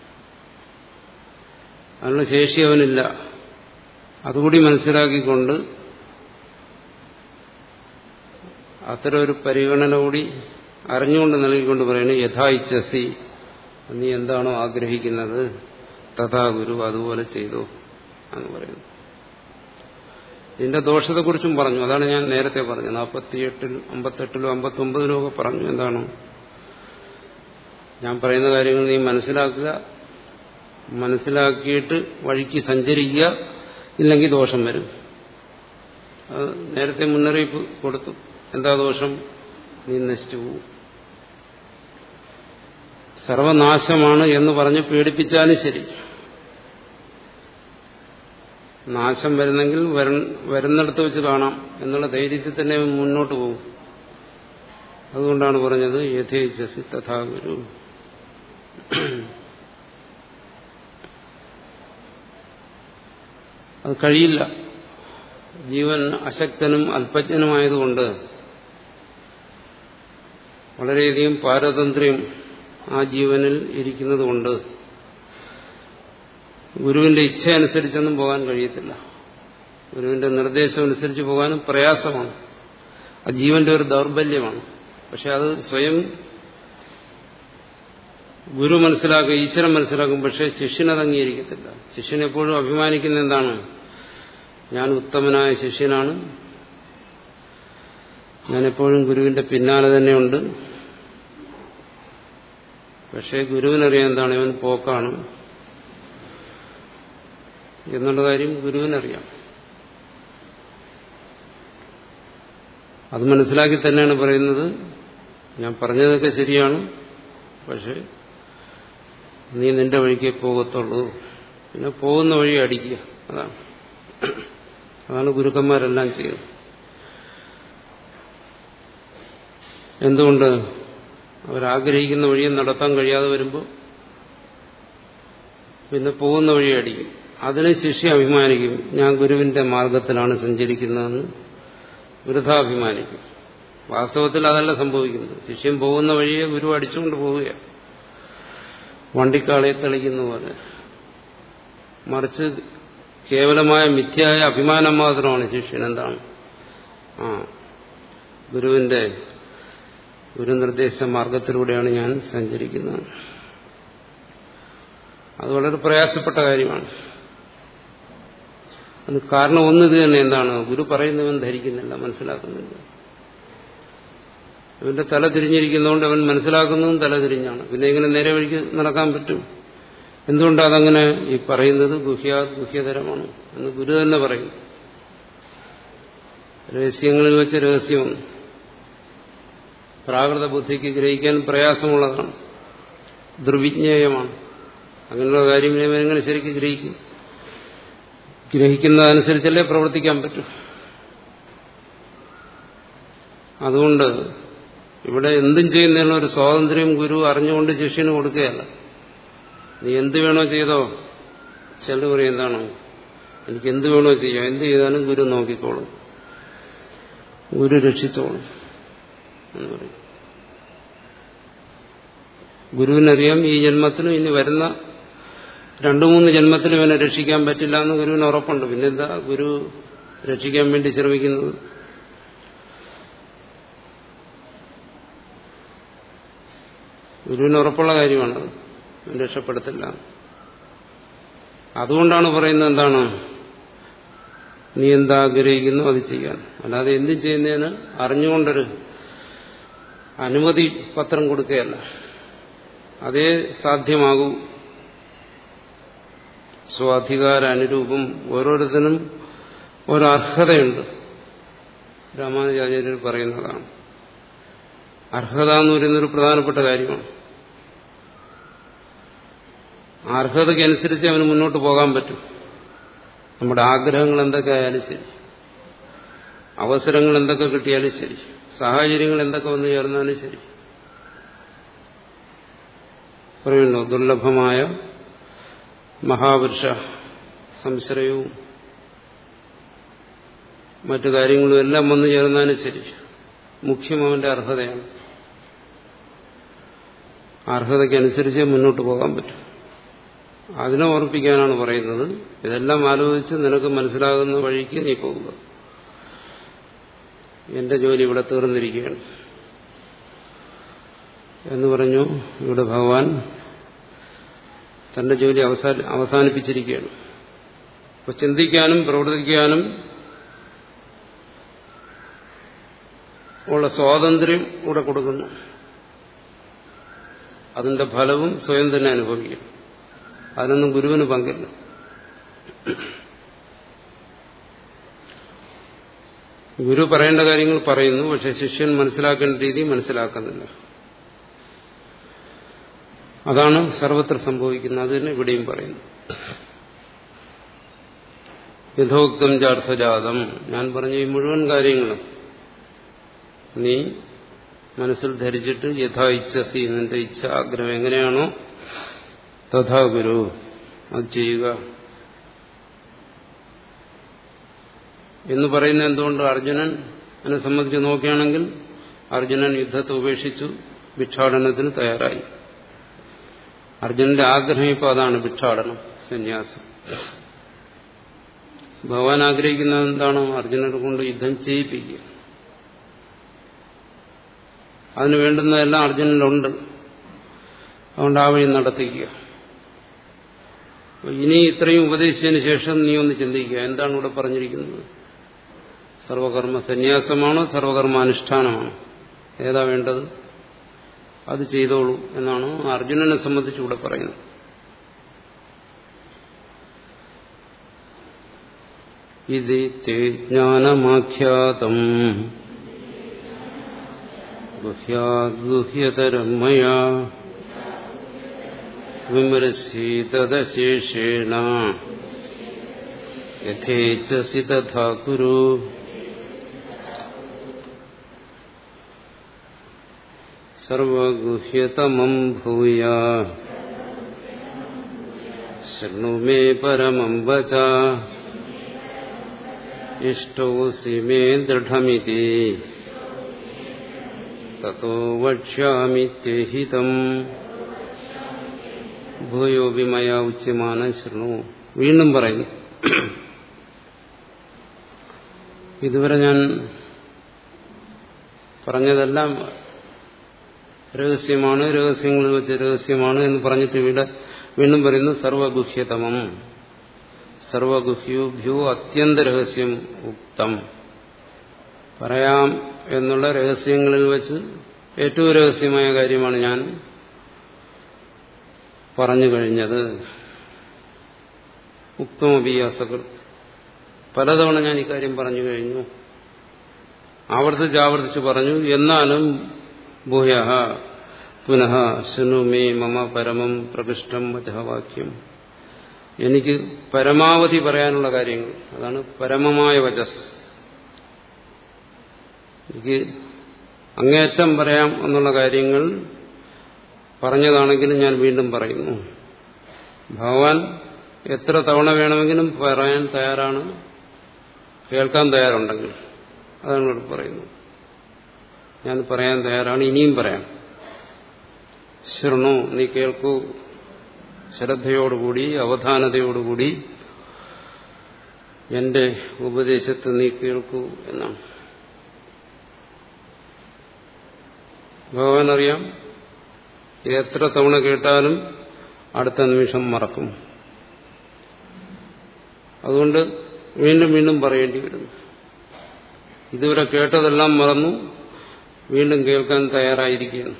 Speaker 1: അതിനുള്ള ശേഷി അവനില്ല അതുകൂടി മനസ്സിലാക്കിക്കൊണ്ട് അത്തരം ഒരു പരിഗണന കൂടി അറിഞ്ഞുകൊണ്ട് നൽകിക്കൊണ്ട് പറയുന്നത് യഥാ ഇച്ഛസി നീ എന്താണോ ആഗ്രഹിക്കുന്നത് തഥാ ഗുരു അതുപോലെ ചെയ്തു എന്ന് പറയുന്നു ഇതിന്റെ ദോഷത്തെക്കുറിച്ചും പറഞ്ഞു അതാണ് ഞാൻ നേരത്തെ പറഞ്ഞത് നാൽപ്പത്തിയെട്ടിൽ അമ്പത്തെട്ടിലും അമ്പത്തൊമ്പതിലും ഒക്കെ പറഞ്ഞു എന്താണ് ഞാൻ പറയുന്ന കാര്യങ്ങൾ നീ മനസ്സിലാക്കുക മനസ്സിലാക്കിയിട്ട് വഴിക്ക് സഞ്ചരിക്കുക ഇല്ലെങ്കിൽ ദോഷം വരും അത് നേരത്തെ മുന്നറിയിപ്പ് കൊടുത്തു എന്താ ദോഷം നീ നശിച്ചു പോകും സർവനാശമാണ് എന്ന് പറഞ്ഞ് പേടിപ്പിച്ചാലും ശരി നാശം വരുന്നെങ്കിൽ വരുന്നിടത്ത് വെച്ച് കാണാം എന്നുള്ള ധൈര്യത്തിൽ തന്നെ മുന്നോട്ട് പോകും അതുകൊണ്ടാണ് പറഞ്ഞത് യഥേച്ഛസി തഥാ ഗുരു അത് കഴിയില്ല ജീവൻ അശക്തനും അല്പജ്ഞനുമായതുകൊണ്ട് വളരെയധികം പാരതന്ത്ര്യം ആ ജീവനിൽ ഇരിക്കുന്നതുകൊണ്ട് ഗുരുവിന്റെ ഇച്ഛ അനുസരിച്ചൊന്നും പോകാൻ കഴിയത്തില്ല ഗുരുവിന്റെ നിർദ്ദേശം അനുസരിച്ച് പോകാനും പ്രയാസമാണ് അത് ജീവന്റെ ഒരു ദൗർബല്യമാണ് പക്ഷെ അത് സ്വയം ഗുരു മനസ്സിലാക്കും ഈശ്വരൻ മനസ്സിലാക്കും പക്ഷെ ശിഷ്യനത് അംഗീകരിക്കത്തില്ല ശിഷ്യൻ എപ്പോഴും അഭിമാനിക്കുന്ന എന്താണ് ഞാൻ ഉത്തമനായ ശിഷ്യനാണ് ഞാനെപ്പോഴും ഗുരുവിന്റെ പിന്നാലെ തന്നെയുണ്ട് പക്ഷേ ഗുരുവിനറിയാം എന്താണ് ഇവൻ പോക്കാണ് എന്നുള്ള കാര്യം ഗുരുവിനറിയാം അത് മനസ്സിലാക്കി തന്നെയാണ് പറയുന്നത് ഞാൻ പറഞ്ഞതൊക്കെ ശരിയാണ് പക്ഷെ നീ നിന്റെ വഴിക്കേ പോകത്തുള്ളൂ പിന്നെ പോകുന്ന വഴി അടിക്കുക അതാണ് അതാണ് ഗുരുക്കന്മാരെല്ലാം ചെയ്യുന്നത് എന്തുകൊണ്ട് അവരാഗ്രഹിക്കുന്ന വഴിയെ നടത്താൻ കഴിയാതെ വരുമ്പോൾ പിന്നെ പോകുന്ന വഴി അടിക്കും അതിന് ശിഷ്യ അഭിമാനിക്കും ഞാൻ ഗുരുവിന്റെ മാർഗത്തിലാണ് സഞ്ചരിക്കുന്നതെന്ന് വൃഥാഭിമാനിക്കും വാസ്തവത്തിൽ അതല്ല സംഭവിക്കുന്നത് ശിഷ്യൻ പോകുന്ന വഴിയെ ഗുരു അടിച്ചുകൊണ്ട് പോവുകയാണ് വണ്ടിക്കാളെ തെളിക്കുന്ന പോലെ മറിച്ച് കേവലമായ മിഥ്യായ അഭിമാനം മാത്രമാണ് ശിഷ്യൻ എന്താണ് ആ ഗുരുവിന്റെ ഗുരുനിർദ്ദേശ മാർഗത്തിലൂടെയാണ് ഞാൻ സഞ്ചരിക്കുന്നത് അത് വളരെ പ്രയാസപ്പെട്ട കാര്യമാണ് അത് കാരണം ഒന്ന് ഇത് തന്നെ എന്താണ് ഗുരു പറയുന്നവൻ ധരിക്കുന്നില്ല മനസ്സിലാക്കുന്നില്ല അവന്റെ തല തിരിഞ്ഞിരിക്കുന്നതുകൊണ്ട് അവൻ മനസ്സിലാക്കുന്നതും തല തിരിഞ്ഞാണ് പിന്നെ ഇങ്ങനെ നേരെ വഴിക്ക് നടക്കാൻ പറ്റും എന്തുകൊണ്ടാണ് അതങ്ങനെ ഈ പറയുന്നത് ഗുഹ്യാ ഗുഹ്യതരമാണ് എന്ന് ഗുരു തന്നെ പറയും രഹസ്യങ്ങളിൽ വെച്ച് രഹസ്യമാണ് പ്രാകൃത ബുദ്ധിക്ക് ഗ്രഹിക്കാൻ പ്രയാസമുള്ളതാണ് ദുർവിജ്ഞേയമാണ് അങ്ങനെയുള്ള കാര്യം എങ്ങനെ ശരിക്കും ഗ്രഹിക്കും ഗ്രഹിക്കുന്നതനുസരിച്ചല്ലേ പ്രവർത്തിക്കാൻ പറ്റും അതുകൊണ്ട് ഇവിടെ എന്തും ചെയ്യുന്നതിനുള്ള ഒരു സ്വാതന്ത്ര്യം ഗുരു അറിഞ്ഞുകൊണ്ട് ശിഷ്യന് കൊടുക്കുകയല്ല നീ എന്ത് വേണോ ചെയ്തോ ചില പറയും എന്താണോ എനിക്ക് എന്ത് വേണോ ചെയ്യാം എന്ത് ചെയ്താലും ഗുരു നോക്കിക്കോളും ഗുരു രക്ഷിച്ചോളും എന്ന് പറയും ഗുരുവിനറിയാം ഈ ജന്മത്തിലും ഇനി വരുന്ന രണ്ടു മൂന്ന് ജന്മത്തിലും ഇവനെ രക്ഷിക്കാൻ പറ്റില്ല എന്ന് ഗുരുവിന് ഉറപ്പുണ്ട് പിന്നെന്താ ഗുരു രക്ഷിക്കാൻ വേണ്ടി ശ്രമിക്കുന്നത് ഗുരുവിന് ഉറപ്പുള്ള കാര്യമാണത് രക്ഷപ്പെടുത്തില്ല അതുകൊണ്ടാണ് പറയുന്നത് എന്താണ് നീ എന്താ ആഗ്രഹിക്കുന്നു അത് ചെയ്യാൻ അല്ലാതെ എന്തും ചെയ്യുന്നതിന് അറിഞ്ഞുകൊണ്ടൊരു അനുമതി പത്രം കൊടുക്കുകയല്ല അതേ സാധ്യമാകൂ സ്വാധികാര അനുരൂപം ഓരോരുത്തരും ഓരോ അർഹതയുണ്ട് രാമാനുജാചാര്യർ പറയുന്നതാണ് അർഹത എന്ന് പറയുന്നൊരു പ്രധാനപ്പെട്ട കാര്യമാണ് അർഹതയ്ക്കനുസരിച്ച് അവന് മുന്നോട്ട് പോകാൻ പറ്റും നമ്മുടെ ആഗ്രഹങ്ങൾ എന്തൊക്കെ ആയാലും ശരി അവസരങ്ങൾ എന്തൊക്കെ കിട്ടിയാലും ശരി സാഹചര്യങ്ങൾ എന്തൊക്കെ വന്നു ചേർന്നാലും ശരി പറയുന്നു ദുർലഭമായ മഹാപുരുഷ സംശ്രയവും മറ്റു കാര്യങ്ങളും എല്ലാം വന്നു ചേർന്നാലും ശരി മുഖ്യം അവന്റെ അർഹതയാണ് അർഹതയ്ക്കനുസരിച്ച് മുന്നോട്ട് പോകാൻ പറ്റും അതിനെ ഓർപ്പിക്കാനാണ് പറയുന്നത് ഇതെല്ലാം ആലോചിച്ച് നിനക്ക് മനസ്സിലാകുന്ന വഴിക്ക് നീ പോകുക എന്റെ ജോലി ഇവിടെ തീർന്നിരിക്കുകയാണ് എന്ന് പറഞ്ഞു ഇവിടെ ഭഗവാൻ തന്റെ ജോലി അവസാന അവസാനിപ്പിച്ചിരിക്കുകയാണ് അപ്പൊ ചിന്തിക്കാനും പ്രവർത്തിക്കാനും ഉള്ള സ്വാതന്ത്ര്യം ഇവിടെ കൊടുക്കുന്നു അതിന്റെ ഫലവും സ്വയം തന്നെ അനുഭവിക്കും അതിനൊന്നും ഗുരുവിന് പങ്കില്ല ഗുരു പറയേണ്ട കാര്യങ്ങൾ പറയുന്നു പക്ഷെ ശിഷ്യൻ മനസ്സിലാക്കേണ്ട രീതി മനസ്സിലാക്കുന്നില്ല അതാണ് സർവത്ര സംഭവിക്കുന്നത് അത് തന്നെ ഇവിടെയും പറയുന്നു യഥോക്തം ചാർത്ഥജാതം ഞാൻ പറഞ്ഞ ഈ മുഴുവൻ കാര്യങ്ങളും നീ മനസ്സിൽ ധരിച്ചിട്ട് യഥാ ഇച്ഛസി നിന്റെ ഇച്ഛ ആഗ്രഹം എങ്ങനെയാണോ തഥാ ഗുരു അത് ചെയ്യുക എന്ന് പറയുന്ന എന്തുകൊണ്ട് അർജുനൻ എന്നെ സംബന്ധിച്ച് നോക്കുകയാണെങ്കിൽ അർജുനൻ യുദ്ധത്തെ ഉപേക്ഷിച്ചു ഭിക്ഷാടനത്തിന് തയ്യാറായി അർജുനന്റെ ആഗ്രഹം ഇപ്പോൾ അതാണ് ഭിക്ഷാടനം സന്യാസം ഭഗവാൻ ആഗ്രഹിക്കുന്നത് എന്താണ് അർജുനനെ കൊണ്ട് യുദ്ധം ചെയ്യിപ്പിക്കുക അതിന് വേണ്ടുന്നതെല്ലാം അർജുനനുണ്ട് അതുകൊണ്ട് ആ വഴി നടത്തിക്കുക ഇനി ഇത്രയും ഉപദേശിച്ചതിന് ശേഷം നീ ഒന്ന് ചിന്തിക്കുക എന്താണ് ഇവിടെ പറഞ്ഞിരിക്കുന്നത് സർവകർമ്മ സന്യാസമാണോ സർവകർമാനുഷ്ഠാനമാണോ ഏതാ വേണ്ടത് അത് ചെയ്തോളൂ എന്നാണ് അർജുനനെ സംബന്ധിച്ച് ഇവിടെ പറയുന്നത് ഇത് തേ ജ്ഞാനമാഖ്യാതം ഗുഹ്യാഗുഹ്യതരം മയാ വിമരസീതദശേഷേണ യഥേച്ഛസി തഥാ കുരു സർവഗുഹ്യതമം ഭൂയ ശൃണു മേ പരമം വച ഇഷ്ടോസി മേ ദൃഢമിതി തോ വക്ഷ്യാമിത്യഹിതം ഭൂയോപി മയ ഉച്യമാന ശൃണു വീണ്ടും പറയുന്നു ഇതുവരെ ഞാൻ പറഞ്ഞതെല്ലാം രഹസ്യമാണ് രഹസ്യങ്ങളിൽ വെച്ച് രഹസ്യമാണ് എന്ന് പറഞ്ഞിട്ട് ഇവിടെ വീണ്ടും പറയുന്നു സർവഗുഹ്യതമം സർവഗുഹ്യോഭ്യോ അത്യന്ത രഹസ്യം ഉക്തം പറയാം എന്നുള്ള രഹസ്യങ്ങളിൽ വെച്ച് ഏറ്റവും രഹസ്യമായ കാര്യമാണ് ഞാൻ പറഞ്ഞു കഴിഞ്ഞത് ഉക്തമപി അസകൃത് പലതവണ ഞാൻ ഇക്കാര്യം പറഞ്ഞു കഴിഞ്ഞു ആവർത്തിച്ച് ആവർത്തിച്ച് പറഞ്ഞു എന്നാലും ഭൂയ പുനഃ ശൃണു മേ മമ പരമം പ്രകൃഷ്ടം വചവാക്യം എനിക്ക് പരമാവധി പറയാനുള്ള കാര്യങ്ങൾ അതാണ് പരമമായ വചസ് എനിക്ക് അങ്ങേയറ്റം പറയാം എന്നുള്ള കാര്യങ്ങൾ പറഞ്ഞതാണെങ്കിലും ഞാൻ വീണ്ടും പറയുന്നു ഭഗവാൻ എത്ര തവണ വേണമെങ്കിലും പറയാൻ തയ്യാറാണ് കേൾക്കാൻ തയ്യാറുണ്ടെങ്കിൽ അതാണ് ഇവിടെ പറയുന്നത് ഞാൻ പറയാൻ തയ്യാറാണ് ഇനിയും പറയാം ശൃണു നീ കേൾക്കൂ ശ്രദ്ധയോടുകൂടി അവധാനതയോടുകൂടി എന്റെ ഉപദേശത്തെ നീ കേൾക്കൂ എന്നാണ് ഭഗവാൻ അറിയാം എത്ര തവണ കേട്ടാലും അടുത്ത നിമിഷം മറക്കും അതുകൊണ്ട് വീണ്ടും വീണ്ടും പറയേണ്ടി വരുന്നു ഇതുവരെ കേട്ടതെല്ലാം മറന്നു വീണ്ടും കേൾക്കാൻ തയ്യാറായിരിക്കുകയാണ്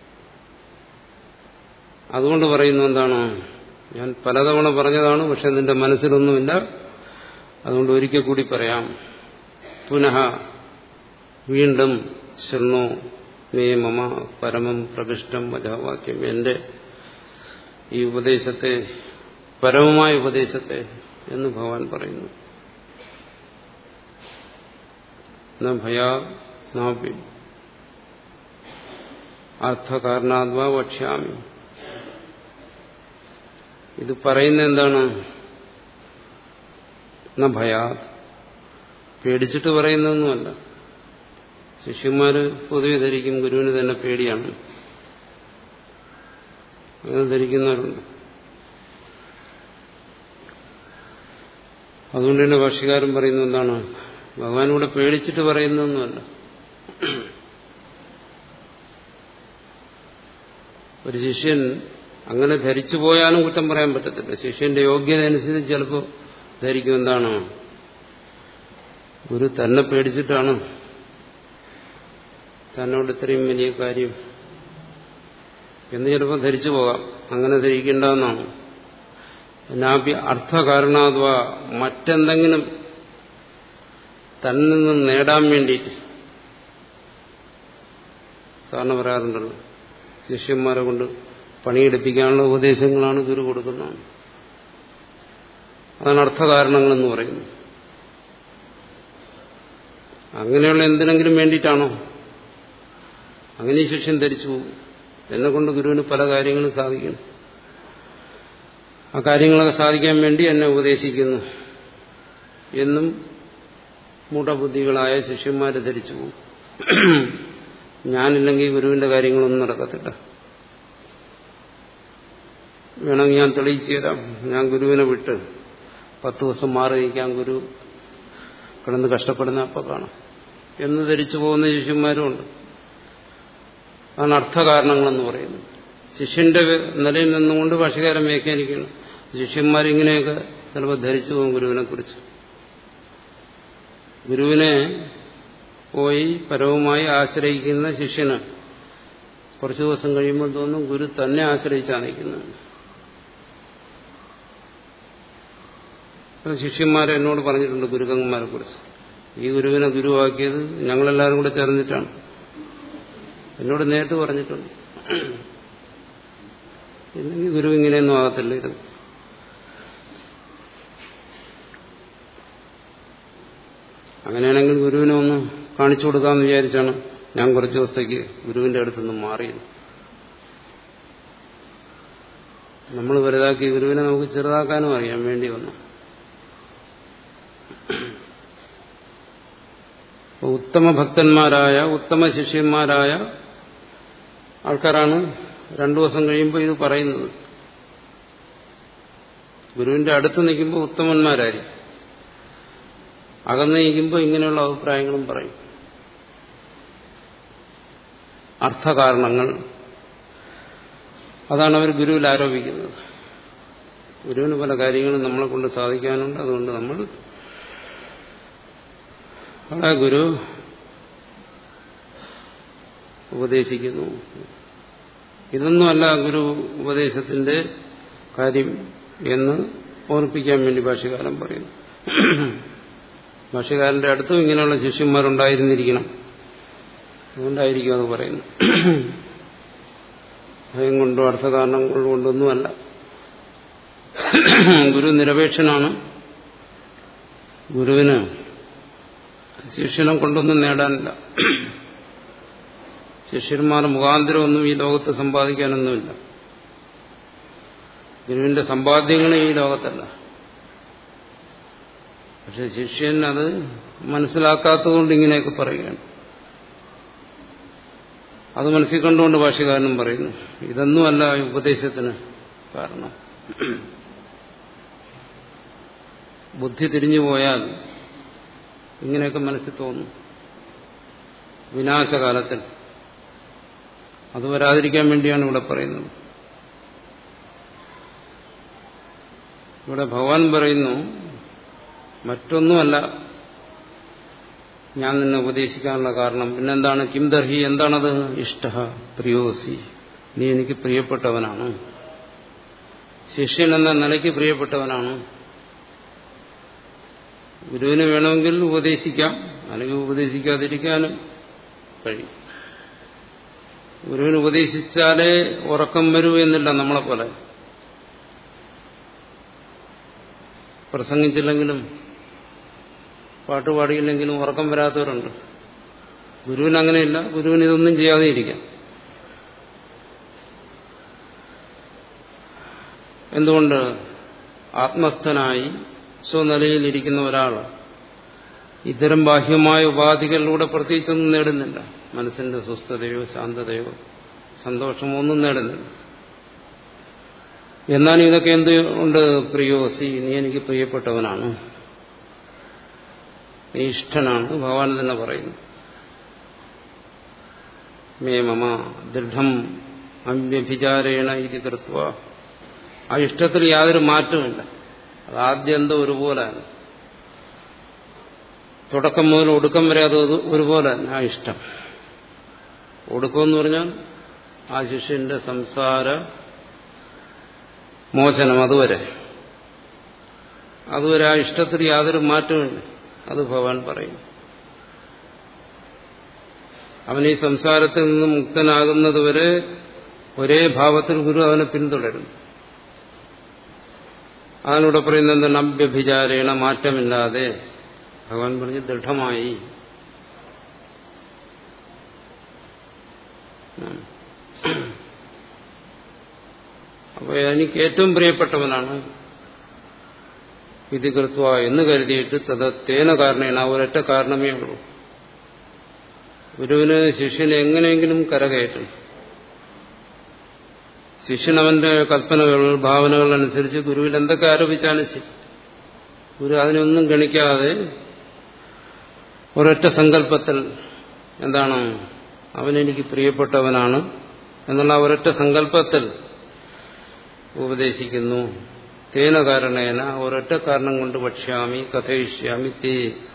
Speaker 1: അതുകൊണ്ട് പറയുന്നു എന്താണ് ഞാൻ പലതവണ പറഞ്ഞതാണ് പക്ഷെ നിന്റെ മനസ്സിലൊന്നുമില്ല അതുകൊണ്ട് ഒരിക്കൽ കൂടി പറയാം പുനഃ വീണ്ടും ശൃണു മേ മമ പരമം പ്രകൃഷ്ടം വചാവാക്യം എന്റെ ഈ ഉപദേശത്തെ പരമമായ ഉപദേശത്തെ എന്ന് ഭഗവാൻ പറയുന്നു ഭയാ നാപി അർത്ഥകാരണാത്വാ വക്ഷ്യാമി ഇത് പറയുന്ന എന്താണ് ഭയാ പേടിച്ചിട്ട് പറയുന്നതൊന്നുമല്ല ശിഷ്യന്മാര് പൊതുവെ ധരിക്കും ഗുരുവിന് തന്നെ പേടിയാണ് അങ്ങനെ ധരിക്കുന്നവരുണ്ട് അതുകൊണ്ട് തന്നെ ഭാഷ്യകാരൻ പറയുന്നത് എന്താണ് ഭഗവാൻ ഇവിടെ പേടിച്ചിട്ട് പറയുന്നതൊന്നുമല്ല ഒരു ശിഷ്യൻ അങ്ങനെ ധരിച്ചു പോയാലും കുറ്റം പറയാൻ പറ്റത്തില്ല ശിഷ്യന്റെ യോഗ്യത അനുസരിച്ച് ചിലപ്പോൾ ധരിക്കും എന്താണ് ഗുരു തന്നെ പേടിച്ചിട്ടാണ് തന്നോട് ഇത്രയും വലിയ കാര്യം എന്ന് ചിലപ്പോൾ ധരിച്ചു പോകാം അങ്ങനെ ധരിക്കേണ്ടെന്നാണ് നാഭി അർത്ഥകാരണാഥവ മറ്റെന്തെങ്കിലും തന്നിൽ നിന്ന് നേടാൻ വേണ്ടിയിട്ട് സാറിന് പറയാറുണ്ടല്ലോ ശിഷ്യന്മാരെ കൊണ്ട് പണിയെടുപ്പിക്കാനുള്ള ഉപദേശങ്ങളാണ് ഗുരു കൊടുക്കുന്നത് അതാണ് അർത്ഥകാരണങ്ങളെന്ന് പറയുന്നത് അങ്ങനെയുള്ള എന്തിനെങ്കിലും വേണ്ടിയിട്ടാണോ അങ്ങനെ ഈ ശിഷ്യൻ ധരിച്ചു പോകും എന്നെ കൊണ്ട് ഗുരുവിന് പല കാര്യങ്ങളും സാധിക്കണം ആ കാര്യങ്ങളൊക്കെ സാധിക്കാൻ വേണ്ടി എന്നെ ഉപദേശിക്കുന്നു എന്നും മൂഢബുദ്ധികളായ ശിഷ്യന്മാരെ ധരിച്ചു പോകും ഞാനില്ലെങ്കിൽ ഗുരുവിന്റെ കാര്യങ്ങളൊന്നും നടക്കത്തില്ല വേണമെങ്കിൽ ഞാൻ തെളിയിച്ചു തരാം ഞാൻ ഗുരുവിനെ വിട്ട് പത്ത് ദിവസം മാറി നിൽക്കാൻ ഗുരു കിടന്ന് കഷ്ടപ്പെടുന്ന അപ്പം കാണാം എന്ന് ധരിച്ചു പോകുന്ന ശിഷ്യന്മാരുമുണ്ട് അതാണ് അർത്ഥകാരണങ്ങളെന്ന് പറയുന്നത് ശിഷ്യന്റെ നിലയിൽ നിന്നുകൊണ്ട് ഭാഷകാരം വ്യാഖ്യാനിക്കണം ശിഷ്യന്മാരിങ്ങനെയൊക്കെ ചിലപ്പോൾ ധരിച്ചു പോകും ഗുരുവിനെ കുറിച്ച് ഗുരുവിനെ പോയി പരവുമായി ആശ്രയിക്കുന്ന ശിഷ്യന് കുറച്ചു ദിവസം കഴിയുമ്പോൾ തോന്നും ഗുരു തന്നെ ആശ്രയിച്ചാണ് നിൽക്കുന്നത് ശിഷ്യന്മാരെ എന്നോട് പറഞ്ഞിട്ടുണ്ട് ഗുരുക്കന്മാരെ കുറിച്ച് ഈ ഗുരുവിനെ ഗുരുവാക്കിയത് ഞങ്ങളെല്ലാവരും കൂടെ ചേർന്നിട്ടാണ് എന്നോട് നേരിട്ട് പറഞ്ഞിട്ടുണ്ട് ഇല്ലെങ്കിൽ ഗുരു ഇങ്ങനെയൊന്നും ആകത്തില്ല ഇത് അങ്ങനെയാണെങ്കിൽ ഗുരുവിനെ ഒന്ന് കാണിച്ചു കൊടുക്കാമെന്ന് വിചാരിച്ചാണ് ഞാൻ കുറച്ച് ദിവസത്തേക്ക് ഗുരുവിന്റെ അടുത്തുനിന്ന് മാറിയത് നമ്മൾ വലുതാക്കി ഗുരുവിനെ നമുക്ക് ചെറുതാക്കാനും അറിയാൻ വേണ്ടി വന്നു ഉത്തമ ഭക്തന്മാരായ ഉത്തമ ശിഷ്യന്മാരായ ആൾക്കാരാണ് രണ്ടു ദിവസം കഴിയുമ്പോൾ ഇത് പറയുന്നത് ഗുരുവിന്റെ അടുത്ത് നിൽക്കുമ്പോൾ ഉത്തമന്മാരായിരിക്കും അകന്ന് നിൽക്കുമ്പോൾ ഇങ്ങനെയുള്ള അഭിപ്രായങ്ങളും പറയും അർത്ഥകാരണങ്ങൾ അതാണ് അവർ ഗുരുവിൽ ആരോപിക്കുന്നത് ഗുരുവിന് പല കാര്യങ്ങളും നമ്മളെ കൊണ്ട് സാധിക്കാനുണ്ട് അതുകൊണ്ട് നമ്മൾ അവിടെ ഗുരു ഉപദേശിക്കുന്നു ഇതൊന്നുമല്ല ഗുരു ഉപദേശത്തിന്റെ കാര്യം എന്ന് ഓർപ്പിക്കാൻ വേണ്ടി ഭാഷ്യകാരൻ പറയുന്നു ഭാഷ്യകാരന്റെ അടുത്തും ഇങ്ങനെയുള്ള ശിഷ്യന്മാരുണ്ടായിരുന്നിരിക്കണം അതുകൊണ്ടായിരിക്കും അത് പറയുന്നു ഭയം കൊണ്ടോ അർത്ഥകാരണങ്ങൾ കൊണ്ടൊന്നുമല്ല ഗുരു നിരപേക്ഷനാണ് ഗുരുവിന് ശിക്ഷണം കൊണ്ടൊന്നും നേടാനില്ല ശിഷ്യന്മാർ മുഖാന്തരമൊന്നും ഈ ലോകത്ത് സമ്പാദിക്കാനൊന്നുമില്ല ഗുരുവിന്റെ സമ്പാദ്യങ്ങളും ഈ ലോകത്തല്ല പക്ഷെ ശിഷ്യൻ അത് മനസ്സിലാക്കാത്തതുകൊണ്ട് ഇങ്ങനെയൊക്കെ പറയുകയാണ് അത് മനസ്സിൽ കണ്ടുകൊണ്ട് ഭാഷകാരനും പറയുന്നു ഇതൊന്നുമല്ല ഈ ഉപദേശത്തിന് കാരണം ബുദ്ധി തിരിഞ്ഞു പോയാൽ ഇങ്ങനെയൊക്കെ മനസ്സിൽ തോന്നും വിനാശകാലത്തിൽ അത് വരാതിരിക്കാൻ വേണ്ടിയാണ് ഇവിടെ പറയുന്നത് ഇവിടെ ഭഗവാൻ പറയുന്നു മറ്റൊന്നുമല്ല ഞാൻ നിന്നെ ഉപദേശിക്കാനുള്ള കാരണം പിന്നെന്താണ് കിംദർഹി എന്താണത് ഇഷ്ട പ്രിയോസി നീ എനിക്ക് പ്രിയപ്പെട്ടവനാണ് ശിഷ്യൻ എന്ന നിലയ്ക്ക് പ്രിയപ്പെട്ടവനാണ് ഗുരുവിന് വേണമെങ്കിൽ ഉപദേശിക്കാം അല്ലെങ്കിൽ ഉപദേശിക്കാതിരിക്കാനും കഴിയും ഗുരുവിന് ഉപദേശിച്ചാലേ ഉറക്കം വരൂ എന്നില്ല നമ്മളെ പോലെ പ്രസംഗിച്ചില്ലെങ്കിലും പാട്ടുപാടിയില്ലെങ്കിലും ഉറക്കം വരാത്തവരുണ്ട് ഗുരുവിന് അങ്ങനെയില്ല ഗുരുവിന് ഇതൊന്നും ചെയ്യാതെ ഇരിക്കാം എന്തുകൊണ്ട് ആത്മസ്ഥനായി സ്വനിലയിലിരിക്കുന്ന ഒരാൾ ഇത്തരം ബാഹ്യമായ ഉപാധികളിലൂടെ പ്രത്യേകിച്ചൊന്നും നേടുന്നില്ല മനസ്സിന്റെ സ്വസ്ഥതയോ ശാന്തതയോ സന്തോഷമോ ഒന്നും നേടുന്നില്ല എന്നാൽ ഇതൊക്കെ എന്തുകൊണ്ട് പ്രിയോസി നീ എനിക്ക് പ്രിയപ്പെട്ടവനാണ് നീ ഇഷ്ടനാണ് ഭഗവാൻ തന്നെ പറയുന്നു മേ മമ ദൃഢം അമ്യഭിചാരേണ ഇത് കൃത്വ ആ ഇഷ്ടത്തിൽ യാതൊരു മാറ്റമില്ല അത് ആദ്യം എന്തോ ഒരുപോലെയാണ് തുടക്കം മുതൽ ഒടുക്കം വരെ അത് ഒരുപോലെ ആ ഇഷ്ടം ഒടുക്കമെന്ന് പറഞ്ഞാൽ ആ ശിഷ്യന്റെ സംസാര മോചനം അതുവരെ അതുവരെ ആ ഇഷ്ടത്തിൽ യാതൊരു മാറ്റവുമില്ല അത് ഭഗവാൻ പറയും അവൻ ഈ സംസാരത്തിൽ നിന്ന് മുക്തനാകുന്നതുവരെ ഒരേ ഭാവത്തിൽ ഗുരു അവനെ പിന്തുടരുന്നു അതിലൂടെ പറയുന്നത് എന്താണ് അഭ്യഭിചാരേണ മാറ്റമില്ലാതെ ഭഗവാൻ പറഞ്ഞ് ദൃഢമായി അപ്പൊ എനിക്ക് ഏറ്റവും പ്രിയപ്പെട്ടവനാണ് വിധികൃത്വ എന്ന് കരുതിയിട്ട് തത് തേന കാരണേന ഒരൊറ്റ കാരണമേ ഉള്ളൂ ഗുരുവിന് ശിഷ്യനെ എങ്ങനെയെങ്കിലും കരകയറ്റും ശിഷ്യൻ അവന്റെ കൽപ്പനകൾ ഭാവനകൾ അനുസരിച്ച് ഗുരുവിൽ എന്തൊക്കെ ആരോപിച്ചാലും ശരി ഗുരു അതിനൊന്നും ഗണിക്കാതെ ഒരൊറ്റ സങ്കല്പത്തിൽ എന്താണ് അവനെനിക്ക് പ്രിയപ്പെട്ടവനാണ് എന്നുള്ള ഒരൊറ്റ സങ്കല്പത്തിൽ ഉപദേശിക്കുന്നു തേന കാരണേന ഒരൊറ്റ കാരണം കൊണ്ട് വക്ഷ്യാമി കഥയിഷ്യാമി തേ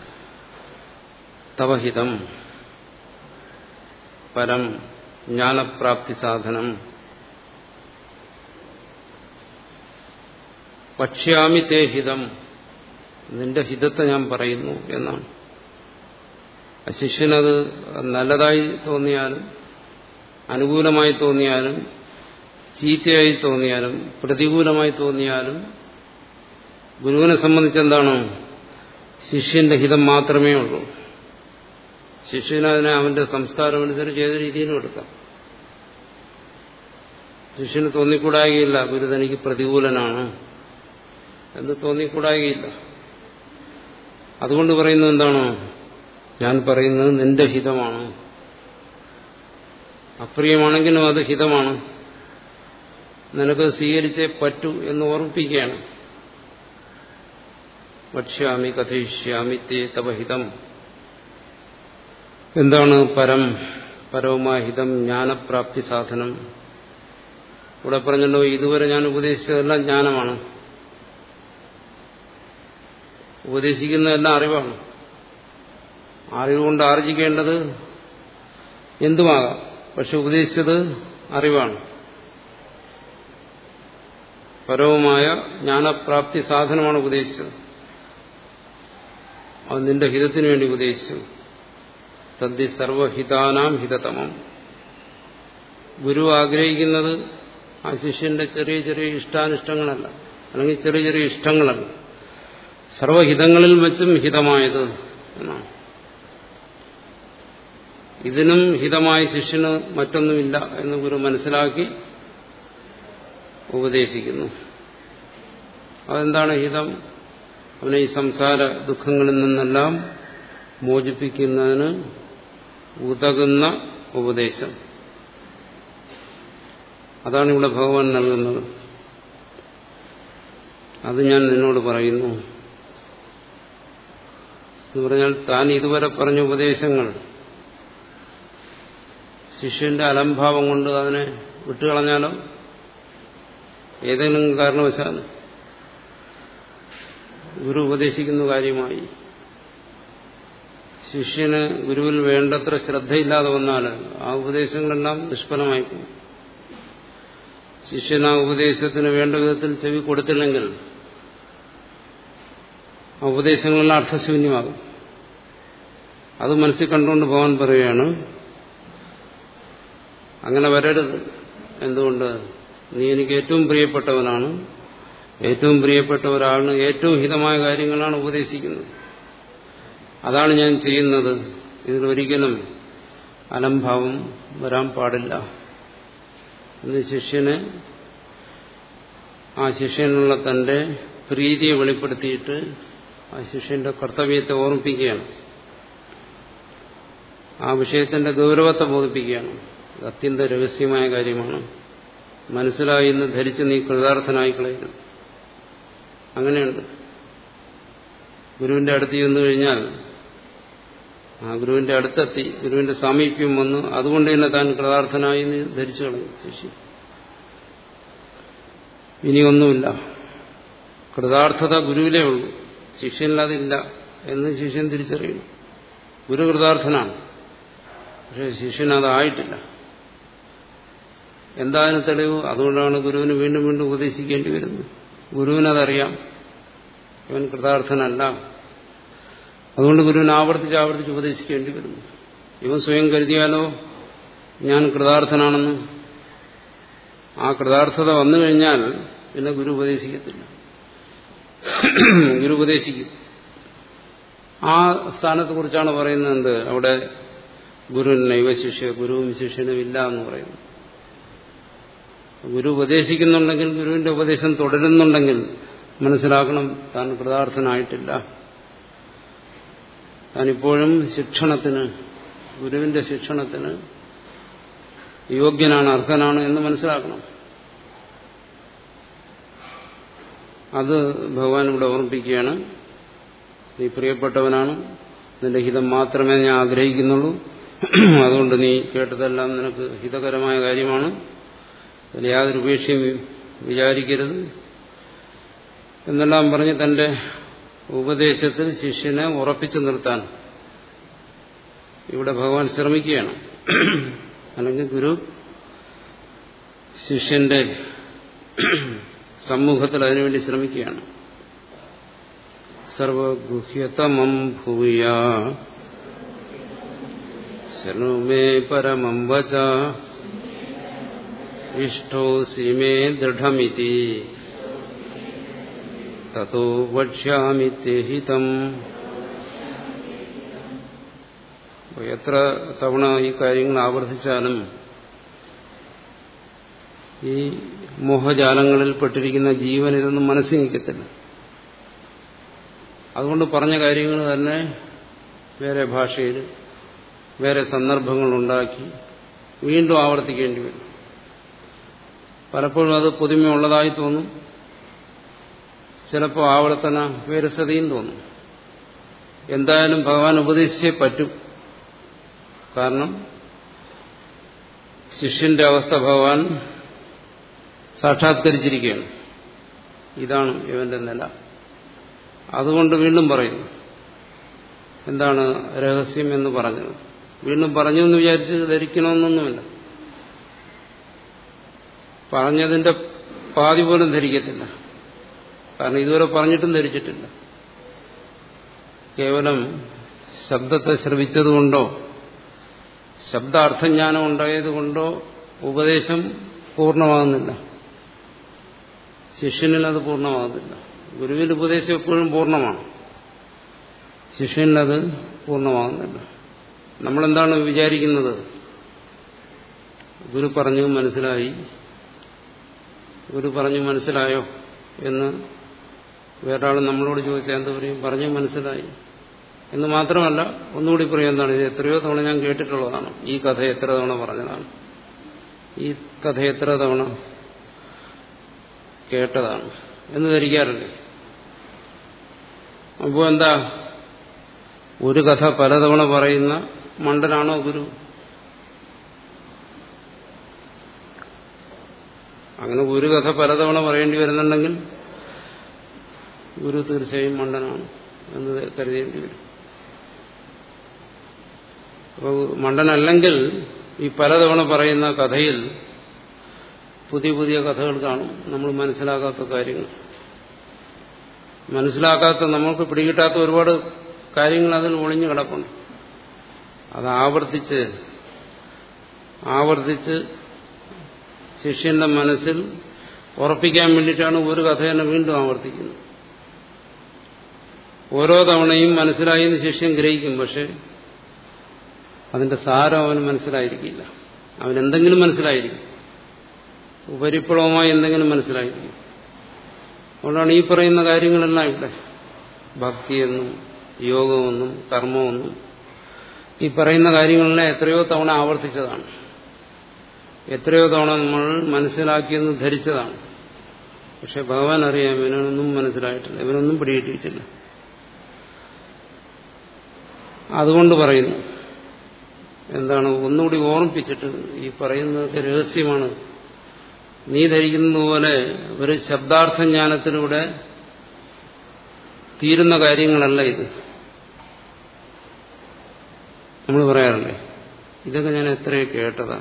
Speaker 1: തവഹിതം പരം ജ്ഞാനപ്രാപ്തി സാധനം വക്ഷ്യാമി തേ ഹിതം നിന്റെ ഹിതത്തെ ഞാൻ പറയുന്നു എന്നാണ് ശിഷ്യനത് നല്ലതായി തോന്നിയാലും അനുകൂലമായി തോന്നിയാലും ചീത്തയായി തോന്നിയാലും പ്രതികൂലമായി തോന്നിയാലും ഗുരുവിനെ സംബന്ധിച്ചെന്താണ് ശിഷ്യന്റെ ഹിതം മാത്രമേ ഉള്ളൂ ശിഷ്യനതിനെ അവന്റെ സംസ്കാരമനുസരിച്ച് ഏത് രീതിയിലും എടുക്കാം ശിഷ്യന് തോന്നിക്കൂടായികയില്ല ഗുരു തനിക്ക് പ്രതികൂലനാണ് എന്ന് തോന്നിക്കൂടായികയില്ല അതുകൊണ്ട് പറയുന്നത് എന്താണ് ഞാൻ പറയുന്നത് നിന്റെ ഹിതമാണ് അപ്രിയമാണെങ്കിലും അത് ഹിതമാണ് നിനക്ക് സ്വീകരിച്ചേ പറ്റൂ എന്ന് ഓർമ്മിപ്പിക്കുകയാണ് വക്ഷ്യാമി കഥയിഷ്യാമി തേ തവഹിതം എന്താണ് പരം പരവുമായ ഹിതം ജ്ഞാനപ്രാപ്തി സാധനം ഇവിടെ പറഞ്ഞല്ലോ ഇതുവരെ ഞാൻ ഉപദേശിച്ചതെല്ലാം ജ്ഞാനമാണ് ഉപദേശിക്കുന്നതെല്ലാം അറിവാണ് അറിവുകൊണ്ട് ആർജിക്കേണ്ടത് എന്തുമാകാം പക്ഷെ ഉപദേശിച്ചത് അറിവാണ് പരവുമായ ജ്ഞാനപ്രാപ്തി സാധനമാണ് ഉപദേശിച്ചത് അത് നിന്റെ ഹിതത്തിനു വേണ്ടി ഉപദേശിച്ചു തദ്ദി സർവഹിതാനാം ഹിതതമം ഗുരു ആഗ്രഹിക്കുന്നത് ആ ശിഷ്യന്റെ ചെറിയ ചെറിയ ഇഷ്ടാനിഷ്ടങ്ങളല്ല അല്ലെങ്കിൽ ചെറിയ ചെറിയ ഇഷ്ടങ്ങളല്ല സർവഹിതങ്ങളിൽ വെച്ചും ഹിതമായത് എന്നാണ് ഇതിനും ഹിതമായ ശിഷ്യന് മറ്റൊന്നുമില്ല എന്ന് ഗുരു മനസ്സിലാക്കി ഉപദേശിക്കുന്നു അതെന്താണ് ഹിതം അവനെ ഈ സംസാര ദുഃഖങ്ങളിൽ നിന്നെല്ലാം മോചിപ്പിക്കുന്നതിന് ഉതകുന്ന ഉപദേശം അതാണ് ഇവിടെ ഭഗവാൻ നൽകുന്നത് അത് ഞാൻ നിന്നോട് പറയുന്നു എന്ന് പറഞ്ഞാൽ താൻ ഇതുവരെ പറഞ്ഞ ഉപദേശങ്ങൾ ശിഷ്യന്റെ അലംഭാവം കൊണ്ട് അതിനെ വിട്ടുകളഞ്ഞാലോ ഏതെങ്കിലും കാരണവശാൽ ഗുരു ഉപദേശിക്കുന്ന കാര്യമായി ശിഷ്യന് ഗുരുവിൽ വേണ്ടത്ര ശ്രദ്ധയില്ലാതെ വന്നാൽ ആ ഉപദേശങ്ങളെല്ലാം നിഷ്ഫലമായി പോകും ശിഷ്യൻ ആ ഉപദേശത്തിന് വേണ്ട വിധത്തിൽ ചെവി കൊടുത്തില്ലെങ്കിൽ ആ ഉപദേശങ്ങളെല്ലാം അർത്ഥശൂന്യമാകും അത് മനസ്സിൽ കണ്ടുകൊണ്ട് ഭഗവാൻ പറയുകയാണ് അങ്ങനെ വരരുത് എന്തുകൊണ്ട് നീ എനിക്ക് ഏറ്റവും പ്രിയപ്പെട്ടവനാണ് ഏറ്റവും പ്രിയപ്പെട്ട ഒരാളിന് ഏറ്റവും ഹിതമായ കാര്യങ്ങളാണ് ഉപദേശിക്കുന്നത് അതാണ് ഞാൻ ചെയ്യുന്നത് ഇതിലൊരിക്കലും അലംഭാവം വരാൻ പാടില്ല എന്ന് ശിഷ്യന് ആ ശിഷ്യനുള്ള തന്റെ പ്രീതിയെ വെളിപ്പെടുത്തിയിട്ട് ആ ശിഷ്യന്റെ കർത്തവ്യത്തെ ഓർമ്മിപ്പിക്കുകയാണ് ആ വിഷയത്തിന്റെ ഗൗരവത്തെ ബോധിപ്പിക്കുകയാണ് ഇത് അത്യന്ത രഹസ്യമായ കാര്യമാണ് മനസ്സിലായി എന്ന് ധരിച്ച് നീ കൃതാർത്ഥനായി കളയരുത് അങ്ങനെയുണ്ട് ഗുരുവിന്റെ അടുത്ത് ചെന്നു കഴിഞ്ഞാൽ ആ ഗുരുവിന്റെ അടുത്തെത്തി ഗുരുവിന്റെ സാമീപ്യം വന്നു അതുകൊണ്ട് തന്നെ താൻ കൃതാർത്ഥനായി എന്ന് ധരിച്ചു കളയും ശിഷ്യൻ ഇനിയൊന്നുമില്ല കൃതാർത്ഥത ഗുരുവിലേ ഉള്ളൂ ശിഷ്യനിലതില്ല എന്ന് ശിഷ്യൻ തിരിച്ചറിയണം ഗുരു കൃതാർത്ഥനാണ് പക്ഷെ ശിഷ്യൻ അതായിട്ടില്ല എന്താണ് തെളിവ് അതുകൊണ്ടാണ് ഗുരുവിന് വീണ്ടും വീണ്ടും ഉപദേശിക്കേണ്ടി വരുന്നത് ഗുരുവിനതറിയാം ഇവൻ കൃതാർത്ഥനല്ല അതുകൊണ്ട് ഗുരുവിന് ആവർത്തിച്ച് ആവർത്തിച്ച് ഉപദേശിക്കേണ്ടി വരുന്നു ഇവൻ സ്വയം കരുതിയാലോ ഞാൻ കൃതാർത്ഥനാണെന്ന് ആ കൃതാർത്ഥത വന്നു കഴിഞ്ഞാൽ പിന്നെ ഗുരു ഉപദേശിക്കത്തില്ല ഗുരു ഉപദേശിക്കും ആ സ്ഥാനത്തെ കുറിച്ചാണ് പറയുന്നത് എന്ത് അവിടെ ഗുരുവിനൈവ ശിഷ്യ ഗുരുവും ശിഷ്യനും ഇല്ല എന്ന് പറയുന്നു ഗുരു ഉപദേശിക്കുന്നുണ്ടെങ്കിൽ ഗുരുവിന്റെ ഉപദേശം തുടരുന്നുണ്ടെങ്കിൽ മനസ്സിലാക്കണം താൻ കൃതാർത്ഥനായിട്ടില്ല താനിപ്പോഴും ശിക്ഷണത്തിന് ഗുരുവിന്റെ ശിക്ഷണത്തിന് യോഗ്യനാണ് അർഹനാണ് എന്ന് മനസ്സിലാക്കണം അത് ഭഗവാൻ ഇവിടെ ഓർമ്മിപ്പിക്കുകയാണ് നീ പ്രിയപ്പെട്ടവനാണ് നിന്റെ ഹിതം മാത്രമേ ഞാൻ ആഗ്രഹിക്കുന്നുള്ളൂ അതുകൊണ്ട് നീ കേട്ടതെല്ലാം നിനക്ക് ഹിതകരമായ കാര്യമാണ് അതിൽ യാതൊരു ഉപേക്ഷയും വിചാരിക്കരുത് എന്നെല്ലാം പറഞ്ഞ് തന്റെ ഉപദേശത്തിൽ ശിഷ്യനെ ഉറപ്പിച്ചു നിർത്താൻ ഇവിടെ ഭഗവാൻ ശ്രമിക്കുകയാണ് അല്ലെങ്കിൽ ഗുരു ശിഷ്യന്റെ സമൂഹത്തിൽ അതിനുവേണ്ടി ശ്രമിക്കുകയാണ് സർവഗുഹ്യതമം ഭൂയ ശരണുമേ പരമം വച ഇഷ്ടോസി മേ ദൃഢമിതി തതോ വക്ഷ്യാമിത്യഹിതം എത്ര തവണ ഈ കാര്യങ്ങൾ ആവർത്തിച്ചാലും ഈ മോഹജാലങ്ങളിൽ പെട്ടിരിക്കുന്ന ജീവൻ ഇതൊന്നും മനസ്സിൽ നിൽക്കത്തില്ല അതുകൊണ്ട് പറഞ്ഞ കാര്യങ്ങൾ തന്നെ വേറെ ഭാഷയിൽ വേറെ സന്ദർഭങ്ങളുണ്ടാക്കി വീണ്ടും ആവർത്തിക്കേണ്ടി വരും പലപ്പോഴും അത് പുതുമയുള്ളതായി തോന്നും ചിലപ്പോൾ ആവർത്തന വിരസതയും തോന്നും എന്തായാലും ഭഗവാൻ ഉപദേശിച്ചേ പറ്റും കാരണം ശിഷ്യന്റെ അവസ്ഥ ഭഗവാൻ സാക്ഷാത്കരിച്ചിരിക്കുകയാണ് ഇതാണ് ഇവന്റെ നില അതുകൊണ്ട് വീണ്ടും പറയുന്നു എന്താണ് രഹസ്യം എന്ന് പറഞ്ഞത് വീണ്ടും പറഞ്ഞു എന്ന് വിചാരിച്ച് ധരിക്കണമെന്നൊന്നുമില്ല പറഞ്ഞതിന്റെ പാതി പോലും ധരിക്കത്തില്ല കാരണം ഇതുവരെ പറഞ്ഞിട്ടും ധരിച്ചിട്ടില്ല കേവലം ശബ്ദത്തെ ശ്രവിച്ചതുകൊണ്ടോ ശബ്ദാർത്ഥജ്ഞാനം ഉണ്ടായതുകൊണ്ടോ ഉപദേശം പൂർണ്ണമാകുന്നില്ല ശിഷ്യനിൽ അത് പൂർണ്ണമാകുന്നില്ല ഗുരുവിന്റെ ഉപദേശം എപ്പോഴും പൂർണ്ണമാണ് ശിഷ്യനിലത് പൂർണ്ണമാകുന്നില്ല നമ്മളെന്താണ് വിചാരിക്കുന്നത് ഗുരു പറഞ്ഞു മനസ്സിലായി ഗുരു പറഞ്ഞു മനസ്സിലായോ എന്ന് വേറൊരാൾ നമ്മളോട് ചോദിച്ചാൽ എന്ത് പറയും പറഞ്ഞു മനസ്സിലായി എന്ന് മാത്രമല്ല ഒന്നുകൂടി പറയും എന്താണ് ഇത് എത്രയോ തവണ ഞാൻ കേട്ടിട്ടുള്ളതാണ് ഈ കഥ എത്ര തവണ പറഞ്ഞതാണ് ഈ കഥ എത്ര തവണ കേട്ടതാണ് എന്ന് ധരിക്കാറില്ലേ അപ്പോൾ എന്താ ഒരു കഥ പലതവണ പറയുന്ന മണ്ടനാണോ ഗുരു അങ്ങനെ ഒരു കഥ പലതവണ പറയേണ്ടി വരുന്നുണ്ടെങ്കിൽ ഗുരു തീർച്ചയായും മണ്ടനാണ് എന്ന് കരുതേണ്ടി വരും അപ്പോൾ മണ്ടനല്ലെങ്കിൽ ഈ പലതവണ പറയുന്ന കഥയിൽ പുതിയ പുതിയ കഥകൾ കാണും നമ്മൾ മനസ്സിലാക്കാത്ത കാര്യങ്ങൾ മനസ്സിലാക്കാത്ത നമ്മൾക്ക് പിടികിട്ടാത്ത ഒരുപാട് കാര്യങ്ങൾ അതിൽ ഒളിഞ്ഞു കിടപ്പുണ്ട് അത് ആവർത്തിച്ച് ആവർത്തിച്ച് ശിഷ്യന്റെ മനസ്സിൽ ഉറപ്പിക്കാൻ വേണ്ടിയിട്ടാണ് ഒരു കഥ തന്നെ വീണ്ടും ആവർത്തിക്കുന്നത് ഓരോ തവണയും മനസ്സിലായി എന്ന് ശിഷ്യൻ ഗ്രഹിക്കും പക്ഷെ അതിന്റെ സാരം അവന് മനസ്സിലായിരിക്കില്ല അവൻ എന്തെങ്കിലും മനസ്സിലായിരിക്കും ഉപരിപ്ലവമായി എന്തെങ്കിലും മനസ്സിലായിരിക്കും അതുകൊണ്ടാണ് ഈ പറയുന്ന കാര്യങ്ങളെല്ലാം ഇവിടെ ഭക്തിയെന്നും യോഗമെന്നും കർമ്മമെന്നും ഈ പറയുന്ന കാര്യങ്ങളെല്ലാം എത്രയോ തവണ ആവർത്തിച്ചതാണ് എത്രയോ തവണ നമ്മൾ മനസ്സിലാക്കിയെന്ന് ധരിച്ചതാണ് പക്ഷെ ഭഗവാൻ അറിയാം ഇവനൊന്നും മനസ്സിലായിട്ടില്ല ഇവനൊന്നും പിടികിട്ടിയിട്ടില്ല അതുകൊണ്ട് പറയുന്നു എന്താണ് ഒന്നുകൂടി ഓർമ്മിപ്പിച്ചിട്ട് ഈ പറയുന്നതൊക്കെ രഹസ്യമാണ് നീ ധരിക്കുന്നത് പോലെ ഒരു ശബ്ദാർത്ഥ ജ്ഞാനത്തിലൂടെ തീരുന്ന കാര്യങ്ങളല്ല ഇത് നമ്മൾ പറയാറില്ലേ ഇതൊക്കെ ഞാൻ എത്രയോ കേട്ടതാ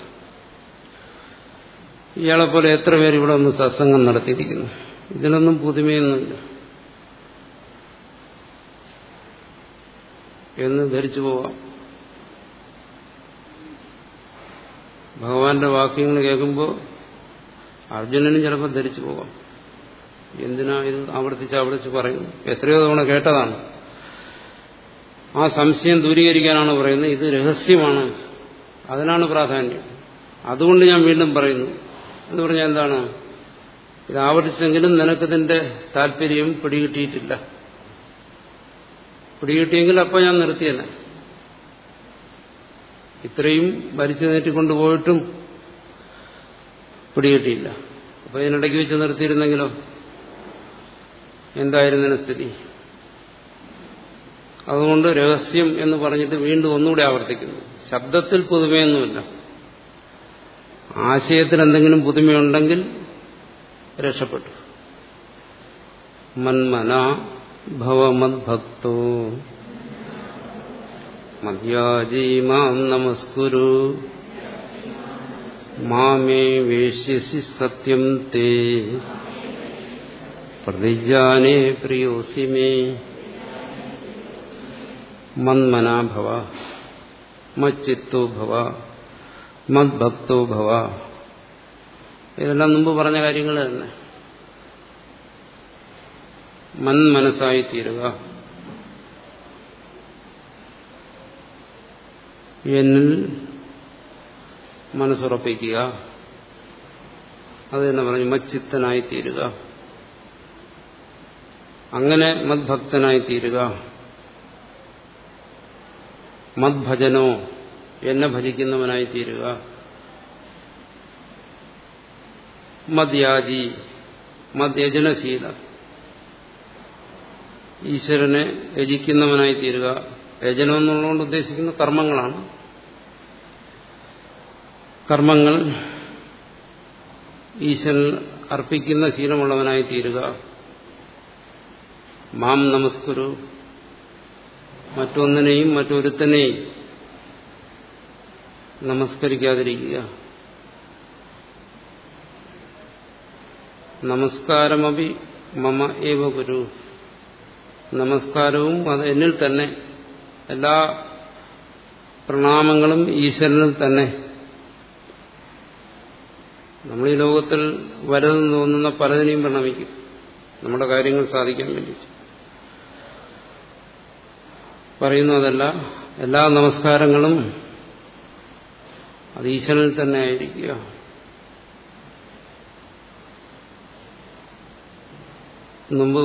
Speaker 1: ഇയാളെപ്പോലെ എത്ര പേര് ഇവിടെ ഒന്ന് സത്സംഗം നടത്തിയിരിക്കുന്നു ഇതിനൊന്നും പുതുമയൊന്നുമില്ല എന്ന് ധരിച്ചു പോവാം ഭഗവാന്റെ വാക്യങ്ങൾ കേൾക്കുമ്പോൾ അർജുനനും ചിലപ്പോൾ ധരിച്ചു പോവാം എന്തിനാ ഇത് ആവർത്തിച്ച് ആവർത്തിച്ച് പറയുന്നു എത്രയോ തവണ കേട്ടതാണ് ആ സംശയം ദൂരീകരിക്കാനാണ് പറയുന്നത് ഇത് രഹസ്യമാണ് അതിനാണ് പ്രാധാന്യം അതുകൊണ്ട് ഞാൻ വീണ്ടും പറയുന്നു എന്ന് പറഞ്ഞാൽ എന്താണ് ഇത് ആവർത്തിച്ചെങ്കിലും നിനക്കിതിന്റെ താല്പര്യം പിടികിട്ടിയിട്ടില്ല പിടികിട്ടിയെങ്കിൽ അപ്പം ഞാൻ നിർത്തിയല്ല ഇത്രയും ഭരിച്ചു നീട്ടിക്കൊണ്ടുപോയിട്ടും പിടികിട്ടിയില്ല അപ്പൊ ഇതിനിടയ്ക്ക് വെച്ച് നിർത്തിയിരുന്നെങ്കിലോ എന്തായിരുന്നു സ്ഥിതി അതുകൊണ്ട് രഹസ്യം എന്ന് പറഞ്ഞിട്ട് വീണ്ടും ഒന്നുകൂടി ആവർത്തിക്കുന്നു ശബ്ദത്തിൽ പുതുമയൊന്നുമില്ല ആശയത്തിൽ എന്തെങ്കിലും പുതുമയുണ്ടെങ്കിൽ രക്ഷപ്പെട്ടു മന്മന ഭവമദ്ഭക്തോ മദ്യാജീ മാം നമസ്കുരു മാമേ വേശ്യസി സത്യം തേ പ്രതിജാനേ പ്രിയോസി മേ മന്മനാ ഭവ മച്ചിത്തോ ഭവ മദ്ഭക്തോ ഭവ ഇതെല്ലാം മുമ്പ് പറഞ്ഞ കാര്യങ്ങൾ തന്നെ മന്മനസ്സായി തീരുക എന്നിൽ മനസ്സുറപ്പിക്കുക അത് തന്നെ പറഞ്ഞു മച്ചിത്തനായി തീരുക അങ്ങനെ മദ്ഭക്തനായി തീരുക മദ്ഭജനോ എന്നെ ഭജിക്കുന്നവനായി തീരുക മദ്യാജി മദ്യജനശീല ഈശ്വരനെ യജിക്കുന്നവനായി തീരുക യജനം എന്നുള്ളതുകൊണ്ട് ഉദ്ദേശിക്കുന്ന കർമ്മങ്ങളാണ് കർമ്മങ്ങൾ ഈശ്വരൻ അർപ്പിക്കുന്ന ശീലമുള്ളവനായി തീരുക മാം നമസ്കുരു മറ്റൊന്നിനെയും മറ്റൊരുത്തനെയും നമസ്കരിക്കാതിരിക്കുക നമസ്കാരമപി മമ ഏവ ഗുരു നമസ്കാരവും അത് എന്നിൽ തന്നെ എല്ലാ പ്രണാമങ്ങളും ഈശ്വരനിൽ തന്നെ നമ്മൾ ഈ ലോകത്തിൽ വലുതെന്ന് തോന്നുന്ന പലതിനെയും പ്രണമിക്കും നമ്മുടെ കാര്യങ്ങൾ സാധിക്കാൻ വേണ്ടി പറയുന്നു അതല്ല എല്ലാ നമസ്കാരങ്ങളും അത് ഈശ്വരനിൽ തന്നെ ആയിരിക്കുക മുമ്പ്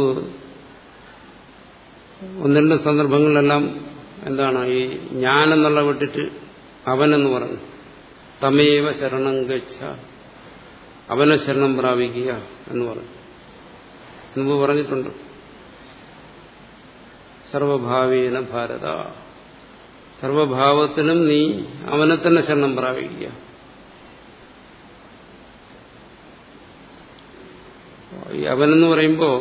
Speaker 1: ഒന്ന് രണ്ട് സന്ദർഭങ്ങളിലെല്ലാം എന്താണ് ഈ ഞാൻ എന്നുള്ള വിട്ടിട്ട് അവനെന്ന് പറഞ്ഞു തമേവ ശരണം ഗച്ഛ അവനെ ശരണം പ്രാപിക്കുക എന്ന് പറഞ്ഞു മുമ്പ് പറഞ്ഞിട്ടുണ്ട് സർവഭാവേന ഭാരത സർവഭാവത്തിലും നീ അവനെ തന്നെ ശരണം പ്രാപിക്കുക ഈ അവനെന്ന് പറയുമ്പോൾ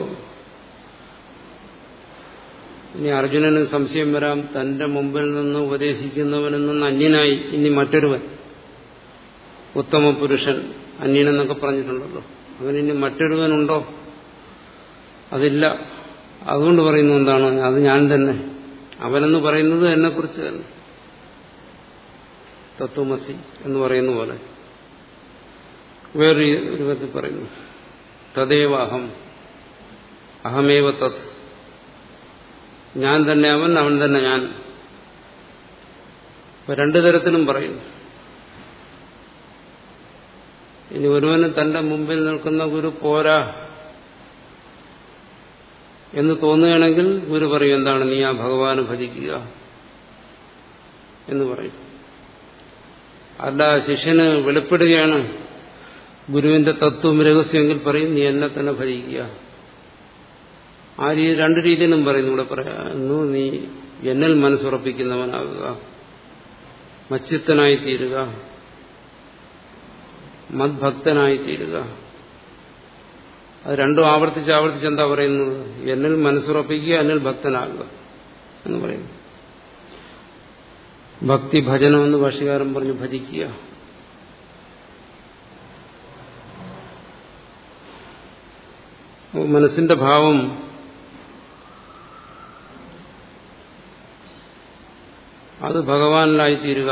Speaker 1: ഇനി അർജുനന് സംശയം വരാം തന്റെ മുമ്പിൽ നിന്ന് ഉപദേശിക്കുന്നവനിൽ നിന്ന് അന്യനായി ഇനി മറ്റൊരുവൻ ഉത്തമ പുരുഷൻ അന്യനെന്നൊക്കെ പറഞ്ഞിട്ടുണ്ടല്ലോ അവന് ഇനി മറ്റൊരുവനുണ്ടോ അതില്ല അതുകൊണ്ട് പറയുന്നത് എന്താണ് അത് ഞാൻ തന്നെ അവനെന്ന് പറയുന്നത് എന്നെക്കുറിച്ച് തന്നെ തത്വമസി എന്ന് പറയുന്ന പോലെ വേറൊരു രൂപത്തിൽ പറയുന്നു തദേവ അഹം അഹമേവ തത് ഞാൻ തന്നെ അവൻ അവൻ തന്നെ ഞാൻ രണ്ടു തരത്തിലും പറയുന്നു ഇനി ഒരുവന് തന്റെ മുമ്പിൽ നിൽക്കുന്ന ഗുരു പോരാ എന്ന് തോന്നുകയാണെങ്കിൽ ഗുരു പറയും എന്താണ് നീ ആ ഭഗവാന് ഭജിക്കുക എന്ന് പറയും അല്ല ശിഷ്യന് വെളിപ്പെടുകയാണ് ഗുരുവിന്റെ തത്വം രഹസ്യമെങ്കിൽ പറയും നീ എന്നെ തന്നെ ഭജിക്കുക ആ രീതി രണ്ട് രീതിയിലും പറയുന്നു ഇവിടെ പറയുന്നു നീ എന്നിൽ മനസ്സുറപ്പിക്കുന്നവനാകുക മച്ചിത്തനായി തീരുക മദ്ഭക്തനായി തീരുക അത് രണ്ടും ആവർത്തിച്ച് ആവർത്തിച്ച് എന്താ പറയുന്നത് എന്നിൽ മനസ്സുറപ്പിക്കുക എന്നിൽ ഭക്തനാകുക എന്ന് പറയുന്നു ഭക്തി ഭജനം എന്ന് ഭാഷകാരൻ പറഞ്ഞു ഭജിക്കുക മനസ്സിന്റെ ഭാവം അത് ഭഗവാനിലായി തീരുക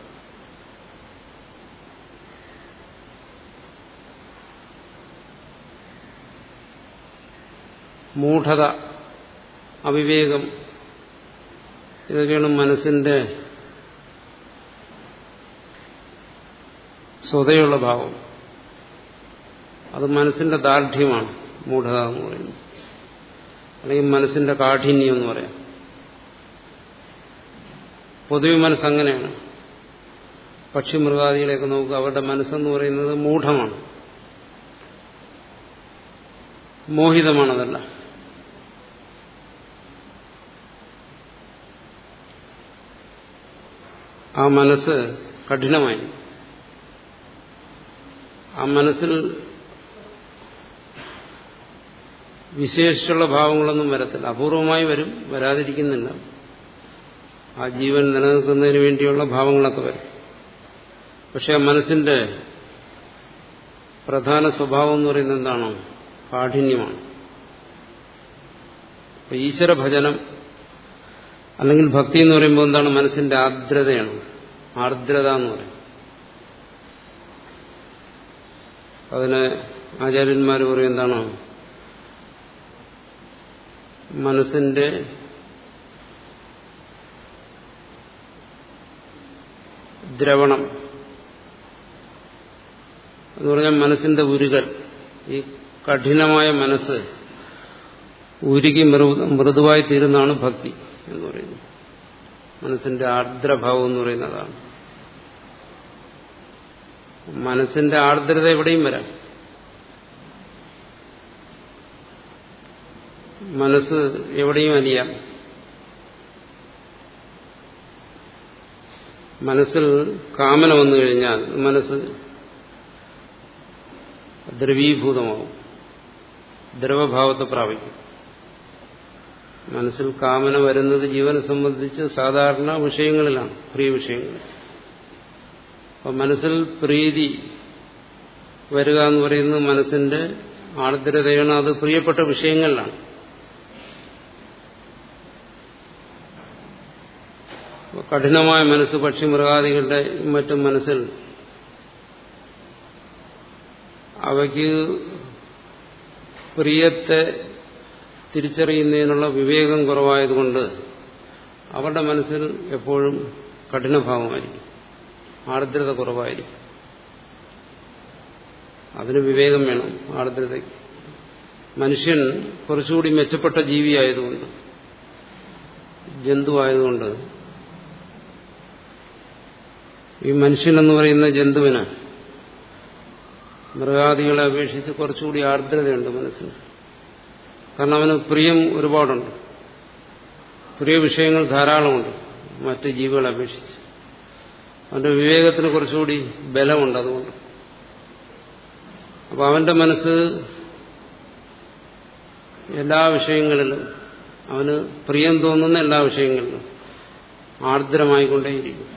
Speaker 1: മൂഢത അവിവേകം ഇതൊക്കെയാണ് മനസ്സിന്റെ സ്വതയുള്ള ഭാവം അത് മനസ്സിന്റെ ദാർഢ്യമാണ് മൂഢത എന്ന് പറയുന്നത് അല്ലെങ്കിൽ മനസ്സിന്റെ കാഠിന്യം എന്ന് പറയാം പൊതുവെ മനസ്സങ്ങനെയാണ് പക്ഷി മൃഗാദികളെയൊക്കെ നോക്കുക അവരുടെ മനസ്സെന്ന് പറയുന്നത് മൂഢമാണ് മോഹിതമാണതല്ല ആ മനസ്സ് കഠിനമായി ആ മനസ്സിൽ വിശേഷിച്ചുള്ള ഭാവങ്ങളൊന്നും വരത്തില്ല അപൂർവമായി വരും വരാതിരിക്കുന്നില്ല ആ ജീവൻ നിലനിൽക്കുന്നതിന് വേണ്ടിയുള്ള ഭാവങ്ങളൊക്കെ വരും പക്ഷെ ആ മനസ്സിന്റെ പ്രധാന സ്വഭാവം എന്ന് പറയുന്നത് എന്താണോ കാഠിന്യമാണ് ഈശ്വര ഭജനം അല്ലെങ്കിൽ ഭക്തി എന്ന് പറയുമ്പോൾ എന്താണ് മനസ്സിന്റെ ആർദ്രതയാണ് ആർദ്രത എന്ന് പറയും അതിന് ആചാര്യന്മാർ പറയും എന്താണ് മനസ്സിന്റെ ദ്രവണം എന്ന് പറഞ്ഞാൽ മനസ്സിന്റെ ഉരുകൽ ഈ കഠിനമായ മനസ്സ് ഉരുകി മൃദുവായി തീരുന്നതാണ് ഭക്തി എന്ന് പറയുന്നത് മനസ്സിന്റെ ആർദ്രഭാവം എന്ന് പറയുന്നതാണ് മനസ്സിന്റെ ആർദ്രത എവിടെയും വരാം മനസ്സ് എവിടെയും അലിയാം മനസ്സിൽ കാമന വന്നു കഴിഞ്ഞാൽ മനസ്സ് ദ്രവീഭൂതമാവും ദ്രവഭാവത്തെ പ്രാപിക്കും മനസ്സിൽ കാമന വരുന്നത് ജീവനെ സംബന്ധിച്ച് സാധാരണ വിഷയങ്ങളിലാണ് പ്രിയ വിഷയങ്ങളിൽ അപ്പം മനസ്സിൽ പ്രീതി വരിക എന്ന് പറയുന്നത് മനസ്സിന്റെ ആർദ്രതയാണ് അത് പ്രിയപ്പെട്ട വിഷയങ്ങളിലാണ് കഠിനമായ മനസ്സ് പക്ഷി മൃഗാദികളുടെ മറ്റും മനസ്സിൽ അവയ്ക്ക് പ്രിയത്തെ തിരിച്ചറിയുന്നതിനുള്ള വിവേകം കുറവായതുകൊണ്ട് അവരുടെ മനസ്സിൽ എപ്പോഴും കഠിനഭാവമായിരിക്കും ആർദ്രത കുറവായിരിക്കും അതിന് വിവേകം വേണം ആർദ്രതയ്ക്ക് മനുഷ്യൻ കുറച്ചുകൂടി മെച്ചപ്പെട്ട ജീവിയായതുകൊണ്ട് ജന്തുവായതുകൊണ്ട് ഈ മനുഷ്യനെന്ന് പറയുന്ന ജന്തുവിന് മൃഗാദികളെ അപേക്ഷിച്ച് കുറച്ചുകൂടി ആർദ്രതയുണ്ട് മനസ്സിന് കാരണം അവന് പ്രിയം ഒരുപാടുണ്ട് പ്രിയ വിഷയങ്ങൾ ധാരാളമുണ്ട് മറ്റ് ജീവികളെ അപേക്ഷിച്ച് അവന്റെ വിവേകത്തിന് കുറച്ചുകൂടി ബലമുണ്ട് അതുകൊണ്ട് അപ്പൊ അവന്റെ മനസ്സ് എല്ലാ വിഷയങ്ങളിലും അവന് പ്രിയം തോന്നുന്ന എല്ലാ വിഷയങ്ങളിലും ആർദ്രമായിക്കൊണ്ടേയിരിക്കും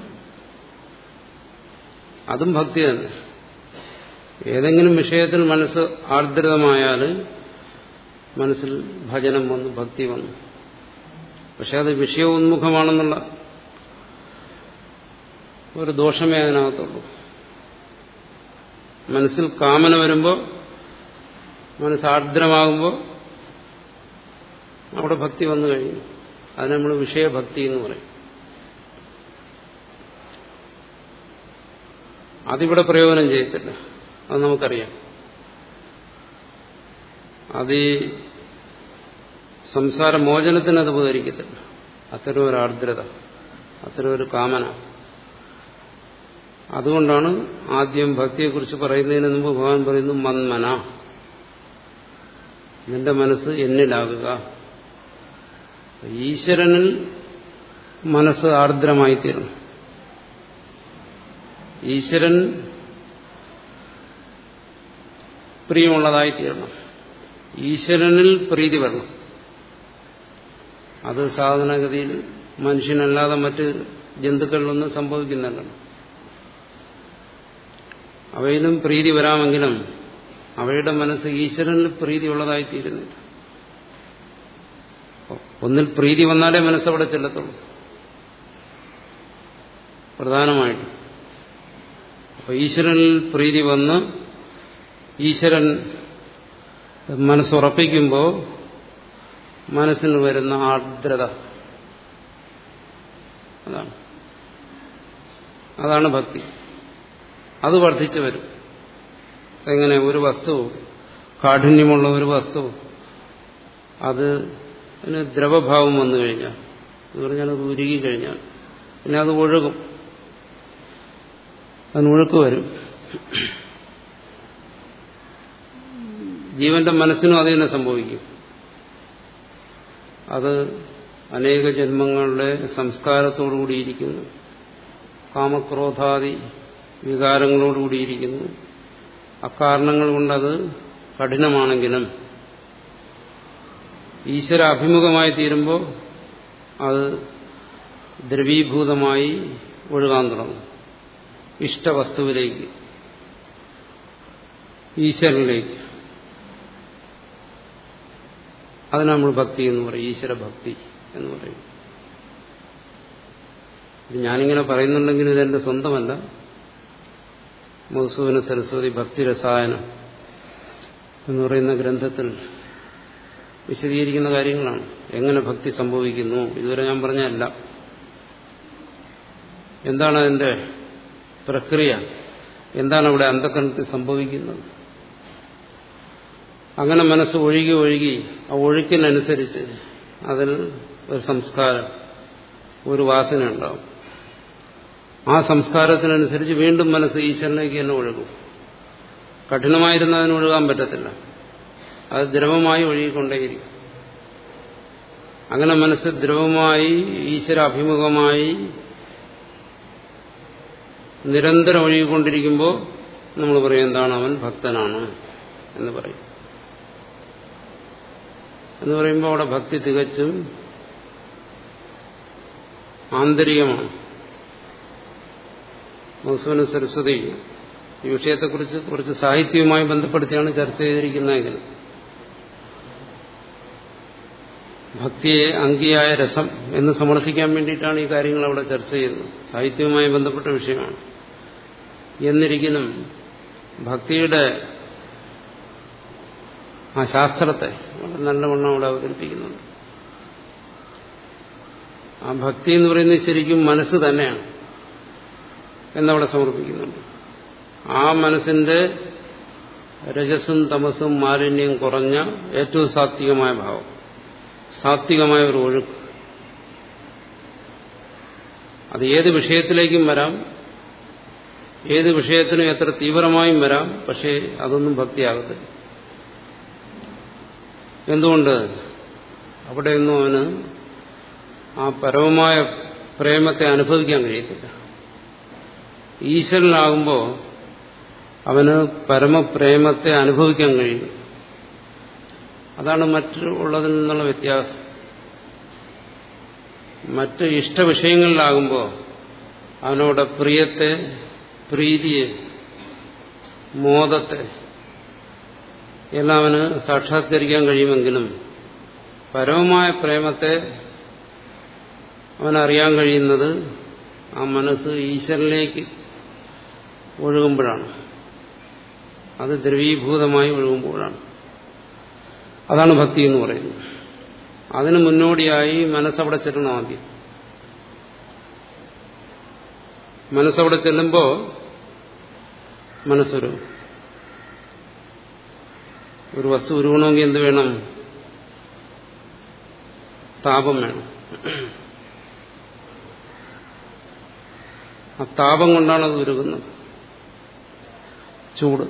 Speaker 1: അതും ഭക്തി തന്നെ ഏതെങ്കിലും വിഷയത്തിൽ മനസ്സ് ആർദ്രതമായാൽ മനസ്സിൽ ഭജനം വന്നു ഭക്തി വന്നു പക്ഷെ അത് വിഷയോന്മുഖമാണെന്നുള്ള ഒരു ദോഷമേ അതിനകത്തുള്ളൂ മനസ്സിൽ കാമന വരുമ്പോൾ മനസ്സ് ആർദ്രമാകുമ്പോൾ അവിടെ ഭക്തി വന്നു കഴിഞ്ഞു അതിന് നമ്മൾ വിഷയഭക്തി എന്ന് പറയും അതിവിടെ പ്രയോജനം ചെയ്യത്തില്ല അത് നമുക്കറിയാം അത് ഈ സംസാര മോചനത്തിന് അത് ഉപകരിക്കത്തില്ല അത്തരം ഒരു ആർദ്രത അത്തരം ഒരു കാമന അതുകൊണ്ടാണ് ആദ്യം ഭക്തിയെക്കുറിച്ച് പറയുന്നതിന് മുമ്പ് ഭഗവാൻ പറയുന്നു മന്മന നിന്റെ മനസ്സ് എന്നിലാകുക ഈശ്വരനിൽ മനസ്സ് ആർദ്രമായിത്തീരണം ഈശ്വരൻ പ്രിയമുള്ളതായി തീരണം ഈശ്വരനിൽ പ്രീതി വരണം അത് സാധാരണഗതിയിൽ മനുഷ്യനല്ലാതെ മറ്റ് ജന്തുക്കളിലൊന്നും സംഭവിക്കുന്നുണ്ടല്ലോ അവയിലും പ്രീതി വരാമെങ്കിലും അവയുടെ മനസ്സ് ഈശ്വരനിൽ പ്രീതിയുള്ളതായി തീരുന്നില്ല ഒന്നിൽ പ്രീതി വന്നാലേ മനസ്സവിടെ ചെല്ലത്തുള്ളൂ പ്രധാനമായിട്ടും അപ്പൊ ഈശ്വരനിൽ പ്രീതി വന്ന് ഈശ്വരൻ മനസ്സുറപ്പിക്കുമ്പോൾ മനസ്സിന് വരുന്ന ആർദ്രത അതാണ് അതാണ് ഭക്തി അത് വർദ്ധിച്ചു വരും എങ്ങനെ ഒരു വസ്തു കാഠിന്യമുള്ള ഒരു വസ്തു അത് അതിന് ദ്രവഭാവം വന്നു കഴിഞ്ഞാൽ എന്ന് പറഞ്ഞാൽ അത് ഉരുകി കഴിഞ്ഞാൽ പിന്നെ അത് ഒഴുകും അതിന് ഒഴുക്ക് വരും ജീവന്റെ മനസ്സിനും അത് തന്നെ സംഭവിക്കും അത് അനേക ജന്മങ്ങളുടെ സംസ്കാരത്തോടുകൂടിയിരിക്കുന്നു കാമക്രോധാദി വികാരങ്ങളോടുകൂടിയിരിക്കുന്നു അക്കാരണങ്ങൾ കൊണ്ടത് കഠിനമാണെങ്കിലും ഈശ്വര അഭിമുഖമായി തീരുമ്പോൾ അത് ദ്രവീഭൂതമായി ഒഴുകാൻ തുടങ്ങും ഇഷ്ടവസ്തുവിലേക്ക് ഈശ്വരനിലേക്ക് അതിന് നമ്മൾ ഭക്തി എന്ന് പറയും ഈശ്വര ഭക്തി എന്ന് പറയും ഇത് ഞാനിങ്ങനെ പറയുന്നുണ്ടെങ്കിൽ ഇതെന്റെ സ്വന്തമല്ല മധുസൂദന സരസ്വതി ഭക്തിരസായനം എന്ന് പറയുന്ന ഗ്രന്ഥത്തിൽ വിശദീകരിക്കുന്ന കാര്യങ്ങളാണ് എങ്ങനെ ഭക്തി സംഭവിക്കുന്നു ഇതുവരെ ഞാൻ പറഞ്ഞല്ല എന്താണ് അതിന്റെ പ്രക്രിയ എന്താണ് അവിടെ അന്ധക്കരണത്തിൽ സംഭവിക്കുന്നത് അങ്ങനെ മനസ്സ് ഒഴുകി ഒഴുകി ആ ഒഴുക്കിനനുസരിച്ച് അതിൽ ഒരു സംസ്കാരം ഒരു വാസന ഉണ്ടാവും ആ സംസ്കാരത്തിനനുസരിച്ച് വീണ്ടും മനസ്സ് ഈശ്വരനിലേക്ക് തന്നെ ഒഴുകും കഠിനമായിരുന്ന അതിന് ഒഴുകാൻ പറ്റത്തില്ല അത് ദ്രവമായി ഒഴുകിക്കൊണ്ടേയിരിക്കും അങ്ങനെ മനസ്സ് ദ്രവമായി ഈശ്വര അഭിമുഖമായി നിരന്തരം ഒഴുകിക്കൊണ്ടിരിക്കുമ്പോൾ നമ്മൾ പറയും എന്താണ് അവൻ ഭക്തനാണ് എന്ന് പറയും എന്ന് പറയുമ്പോൾ അവിടെ ഭക്തി തികച്ചും ആന്തരികമാണ് മധുസൂന സരസ്വതി ഈ വിഷയത്തെക്കുറിച്ച് കുറച്ച് സാഹിത്യവുമായി ബന്ധപ്പെടുത്തിയാണ് ചർച്ച ചെയ്തിരിക്കുന്നതെങ്കിൽ ഭക്തിയെ അങ്കിയായ രസം എന്ന് സമർത്ഥിക്കാൻ വേണ്ടിയിട്ടാണ് ഈ കാര്യങ്ങൾ അവിടെ ചർച്ച ചെയ്യുന്നത് സാഹിത്യവുമായി ബന്ധപ്പെട്ട വിഷയമാണ് എന്നിരിക്കലും ഭക്തിയുടെ ആ ശാസ്ത്രത്തെ വളരെ നല്ലവണ്ണം അവിടെ അവതരിപ്പിക്കുന്നുണ്ട് ആ ഭക്തി എന്ന് പറയുന്നത് ശരിക്കും മനസ്സ് തന്നെയാണ് എന്നവിടെ സമർപ്പിക്കുന്നുണ്ട് ആ മനസ്സിന്റെ രജസും തമസും മാലിന്യം കുറഞ്ഞ ഏറ്റവും സാത്വികമായ ഭാവം സാത്വികമായ ഒരു ഒഴുക്ക് അത് ഏത് വിഷയത്തിലേക്കും വരാം ഏത് വിഷയത്തിനും എത്ര തീവ്രമായും വരാം പക്ഷേ അതൊന്നും ഭക്തിയാകത്തില്ല എന്തുകൊണ്ട് അവിടെയൊന്നും അവന് ആ പരമമായ പ്രേമത്തെ അനുഭവിക്കാൻ കഴിയത്തില്ല ഈശ്വരനാകുമ്പോൾ അവന് പരമപ്രേമത്തെ അനുഭവിക്കാൻ കഴിയും അതാണ് മറ്റുള്ളതിൽ നിന്നുള്ള വ്യത്യാസം മറ്റ് ഇഷ്ടവിഷയങ്ങളിലാകുമ്പോൾ അവനോട് പ്രിയത്തെ പ്രീതിയെ മോദത്തെ എല്ലാം അവന് സാക്ഷാത്കരിക്കാൻ കഴിയുമെങ്കിലും പരമമായ പ്രേമത്തെ അവനറിയാൻ കഴിയുന്നത് ആ മനസ്സ് ഈശ്വരനിലേക്ക് ഒഴുകുമ്പോഴാണ് അത് ദ്രവീഭൂതമായി ഒഴുകുമ്പോഴാണ് അതാണ് ഭക്തി എന്ന് പറയുന്നത് അതിന് മുന്നോടിയായി മനസ്സവിടെ ചെല്ലണം ആദ്യം മനസ്സവിടെ ചെല്ലുമ്പോൾ മനസ്സൊരു ഒരു വസ്തു ഉരുവണമെങ്കിൽ എന്ത് വേണം താപം വേണം ആ താപം കൊണ്ടാണ് അത് ഉരുകുന്നത് ചൂട്